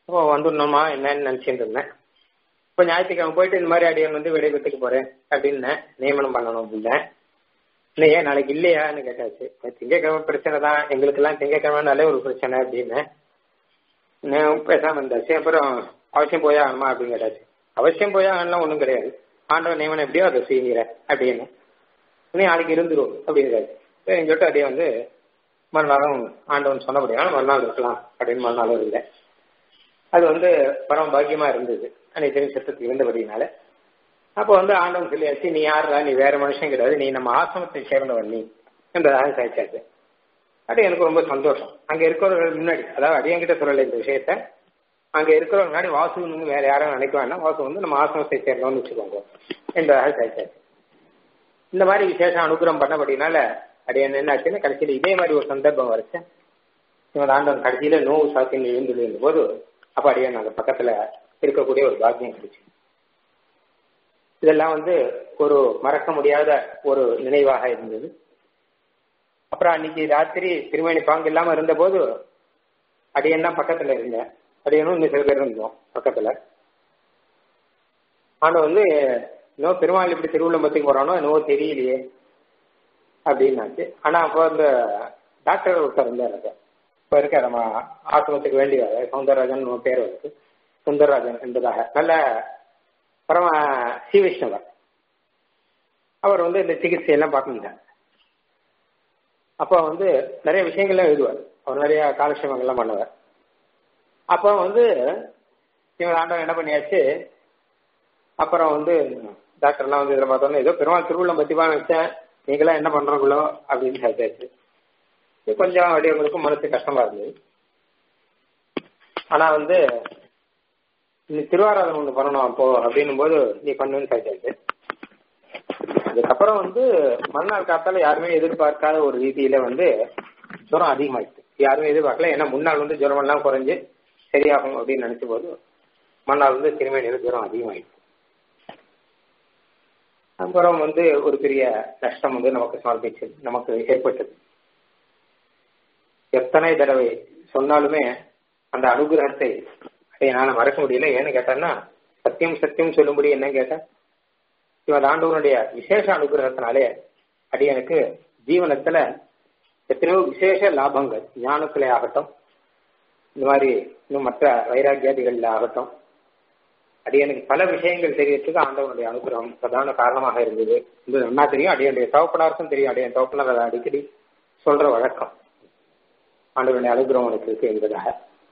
S1: அப்போ வந்துடணுமா என்னன்னு நினைச்சிட்டு இருந்தேன் இப்போ ஞாயிற்றுக்கிழமை போயிட்டு இந்த மாதிரி அடியன் வந்து விடைபெற்றுக்கு போறேன் அப்படின்னு நியமனம் பண்ணணும் அப்படின்னேன் இல்லை ஏன் நாளைக்கு இல்லையான்னு கேட்டாச்சு திங்கக்கிழமை பிரச்சனை தான் எங்களுக்கெல்லாம் திங்கக்கிழமைனாலே ஒரு பிரச்சனை அப்படின்னு நான் பேசாம இருந்தாச்சு அப்புறம் அவசியம் போய் ஆகணுமா அப்படின்னு கேட்டாச்சு அவசியம் போய் ஆகலாம் ஒன்றும் கிடையாது ஆண்டவன் நியமனம் எப்படியோ அதை செய்யுங்கிற அப்படின்னு நீ நாளைக்கு இருந்துரும் அப்படிங்கிறாரு சரின்னு சொல்லிட்டு அப்படியே வந்து மறுநாளும் ஆண்டவன் சொன்னபடியா மறுநாள் இருக்கலாம் அப்படின்னு மறுநாளும் இல்லை அது வந்து பரம பாக்கியமா இருந்தது அன்னைக்கு சத்தத்துக்கு இருந்தபடினால அப்போ வந்து ஆண்டவன் சொல்லியாச்சு நீ யாருடா நீ வேற மனுஷன் கிடையாது நீ நம்ம ஆசிரமத்தை சேர்ந்தவன் நீ என்பதாக சாய்ச்சாச்சு அது எனக்கு ரொம்ப சந்தோஷம் அங்க இருக்கிறவர்கள் முன்னாடி அதாவது அடியங்கிட்ட சொல்லலை இந்த விஷயத்த அங்க இருக்கிறவங்க முன்னாடி வாசு வேற யாரும் நினைக்க வேண்டாம் வாசு வந்து நம்ம ஆசிரமத்தை சேர்ந்தவன்னு வச்சுக்கோங்க என்பதாக சாய்ச்சாச்சு இந்த மாதிரி விசேஷம் அனுகிரகம் பண்ணபடினால அது என்ன என்னாச்சுன்னு கடைசியில் இதே மாதிரி ஒரு சந்தர்ப்பம் வரைச்சேன் இவன் ஆண்டவன் கடைசியில நோவு சாத்தியம் எழுந்துள்ள போது அப்ப அடியே நாங்க பக்கத்துல இருக்கக்கூடிய ஒரு பாக்கியம் கிடைச்சு இதெல்லாம் வந்து ஒரு மறக்க முடியாத ஒரு நினைவாக இருந்தது அப்புறம் அன்னைக்கு ராத்திரி திருமணி பாங்கு இல்லாம இருந்த போது அடியன் தான் பக்கத்துல இருந்தேன் அடியனும் இன்னும் சில பேர் இருந்தோம் பக்கத்துல ஆனா வந்து இன்னும் பெருமாள் இப்படி திருவள்ளம்பத்துக்கு போறானோ என்னவோ தெரியலையே அப்படின்னாச்சு ஆனா அப்போ அந்த டாக்டர் ஒருத்தர் இருந்தார் அது இப்ப இருக்க நம்ம ஆசிரமத்துக்கு வேண்டியவர் சவுந்தரராஜன் பேர் வருது சுந்தரராஜன் என்பதாக நல்ல பரம ஸ்ரீ விஷ்ணவர் அவர் வந்து இந்த சிகிச்சை எல்லாம் பார்க்கணுட்டார் அப்போ வந்து நிறைய விஷயங்கள்லாம் எழுதுவார் அவர் நிறைய காலக்ஷேமங்கள்லாம் பண்ணுவார் அப்போ வந்து இவங்க ஆண்டவன் என்ன பண்ணியாச்சு அப்புறம் வந்து டாக்டர்லாம் வந்து இதில் பார்த்தோன்னா ஏதோ பெருமாள் திருவிழம் பற்றி தான் வச்சேன் நீங்களாம் என்ன பண்றீங்களோ அப்படின்னு சொல்லிட்டாச்சு இது கொஞ்சம் அப்படியே மனசு கஷ்டமா இருந்தது ஆனா வந்து நீ திருவாராதனை ஒன்று பண்ணணும் அப்போ அப்படின்னும் போது நீ பண்ணுன்னு சொல்லிட்டாச்சு அதுக்கப்புறம் வந்து மறுநாள் காத்தால யாருமே எதிர்பார்க்காத ஒரு ரீதியில வந்து ஜுரம் அதிகமாயிடுச்சு யாருமே எதிர்பார்க்கல ஏன்னா முன்னாள் வந்து ஜுரம் எல்லாம் குறைஞ்சு சரியாகும் அப்படின்னு நினைச்ச போது மறுநாள் வந்து திருமணியில ஜுரம் அதிகமாயிடுச்சு அப்புறம் வந்து ஒரு பெரிய நஷ்டம் வந்து நமக்கு சமர்ப்பிச்சது நமக்கு ஏற்பட்டது எத்தனை தடவை சொன்னாலுமே அந்த அனுகிரகத்தை என்னால மறக்க முடியல ஏன்னு கேட்டேன்னா சத்தியம் சத்தியம் சொல்லும்படி என்ன கேட்டேன் இவன் ஆண்டவனுடைய விசேஷ அனுகிரகத்தினாலே அடியனுக்கு ஜீவனத்துல எத்தனையோ விசேஷ லாபங்கள் ஞானத்திலே ஆகட்டும் இந்த மாதிரி இன்னும் மற்ற வைராக்கியாதிகள்ல ஆகட்டும் அடியனுக்கு பல விஷயங்கள் தெரியறதுக்கு ஆண்டவனுடைய அனுகிரகம் பிரதான காரணமாக இருந்தது இது நல்லா தெரியும் அடியனுடைய தவப்பனாருக்கும் தெரியும் அடியன் தவப்பனார் அதை அடிக்கடி சொல்ற வழக்கம் ஆண்டவனுடைய அனுகிரகம் உனக்கு இருக்கு என்பதாக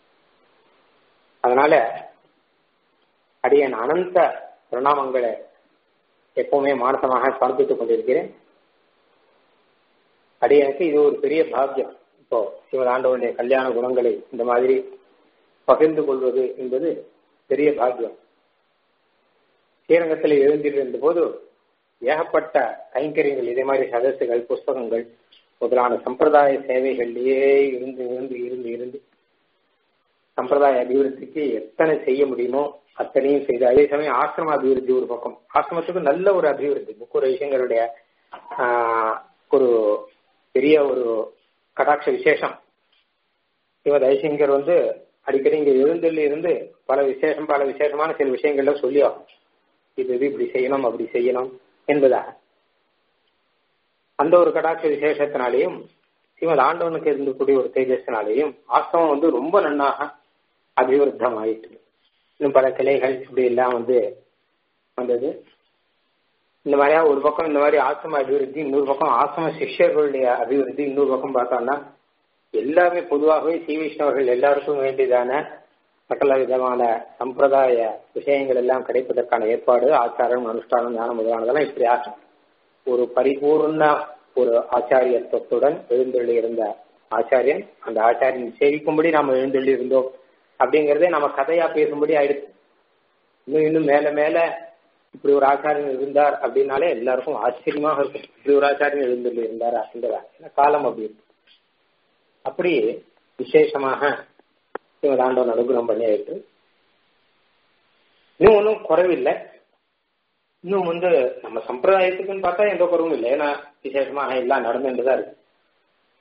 S1: அதனால அடியன் அனந்த பிரணாமங்களை எப்பவுமே மானசமாக சமர்ப்பித்துக் கொண்டிருக்கிறேன் அடியனுக்கு இது ஒரு பெரிய பாக்கியம் இப்போ சிவன் ஆண்டவனுடைய கல்யாண குணங்களை இந்த மாதிரி பகிர்ந்து கொள்வது என்பது பெரிய பாக்கியம் ஸ்ரீரங்கத்தில் எழுந்திருந்த போது ஏகப்பட்ட கைங்கரியங்கள் இதே மாதிரி சதசுகள் புஸ்தகங்கள் முதலான சம்பிரதாய சேவைகள்லயே இருந்து இருந்து இருந்து இருந்து சம்பிரதாய அபிவிருத்திக்கு எத்தனை செய்ய முடியுமோ அத்தனையும் செய்து அதே சமயம் ஆசிரம அபிவிருத்தி ஒரு பக்கம் ஆசிரமத்துக்கு நல்ல ஒரு அபிவிருத்தி முக்கூர விஷயங்களுடைய ஒரு பெரிய ஒரு கடாட்ச விசேஷம் இவ தயசிங்கர் வந்து அடிக்கடி இங்க எழுந்தள்ளி இருந்து பல விசேஷம் பல விசேஷமான சில விஷயங்கள்ல சொல்லி ஆகும் இது இது இப்படி செய்யணும் அப்படி செய்யணும் என்பதாக அந்த ஒரு கடாட்ச விசேஷத்தினாலேயும் ஸ்ரீமத் ஆண்டவனுக்கு இருந்தக்கூடிய ஒரு தேஜஸ்னாலேயும் ஆசிரமம் வந்து ரொம்ப நன்னாக அபிவிருத்தம் ஆயிட்டு இன்னும் பல கிளைகள் இப்படி எல்லாம் வந்து வந்தது இந்த மாதிரியா ஒரு பக்கம் இந்த மாதிரி ஆசிரம அபிவிருத்தி இன்னொரு பக்கம் ஆசிரம சிஷ்யர்களுடைய அபிவிருத்தி இன்னொரு பக்கம் பார்த்தோம்னா எல்லாமே பொதுவாகவே ஸ்ரீ வைஷ்ணவர்கள் எல்லாருக்கும் வேண்டியதான சகல விதமான சம்பிரதாய விஷயங்கள் எல்லாம் கிடைப்பதற்கான ஏற்பாடு ஆச்சாரம் அனுஷ்டானம் ஞானம் முதலானதெல்லாம் இப்படி ஆகும் ஒரு பரிபூர்ண ஒரு ஆச்சாரியத்துவத்துடன் எழுந்தள்ளி இருந்த ஆச்சாரியன் அந்த ஆச்சாரியன் சேவிக்கும்படி நாம் எழுந்தள்ளி இருந்தோம் அப்படிங்கறதே நம்ம கதையா பேசும்படி ஆயிடுச்சு இன்னும் இன்னும் மேல மேல இப்படி ஒரு ஆச்சாரியன் இருந்தார் அப்படின்னாலே எல்லாருக்கும் ஆச்சரியமாக இருக்கும் இப்படி ஒரு ஆச்சாரியன் எழுந்தள்ளி இருந்தார் அப்படின்றதா காலம் அப்படி இருக்கு அப்படி விசேஷமாக ஆண்டவன் அனுகிரகம் பண்ணி ஆயிட்டு இன்னும் ஒன்றும் குறைவில்லை இன்னும் வந்து நம்ம சம்பிரதாயத்துக்குன்னு பார்த்தா எந்த குறவும் இல்லை ஏன்னா விசேஷமாக எல்லாம் நடந்துட்டு தான் இருக்கு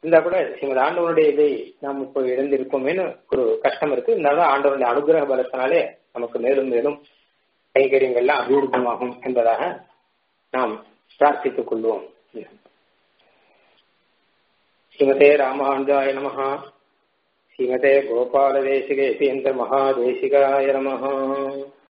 S1: இருந்தா கூட ஸ்ரீமத் ஆண்டவனுடைய இதை நாம் இப்போ இழந்திருக்கோமேனு ஒரு கஷ்டம் இருக்கு இருந்தாலும் ஆண்டவனுடைய அனுகிரக பலத்தினாலே நமக்கு மேலும் மேலும் கைகரியங்கள்லாம் அபிவிருத்தமாகும் என்பதாக நாம் பிரார்த்தித்துக் கொள்வோம் ஸ்ரீமதே ராமானுஜாய நமஹா ஸ்ரீமதே கோபாலதேசிகேசேந்திர மகாதேசிகாய நமஹா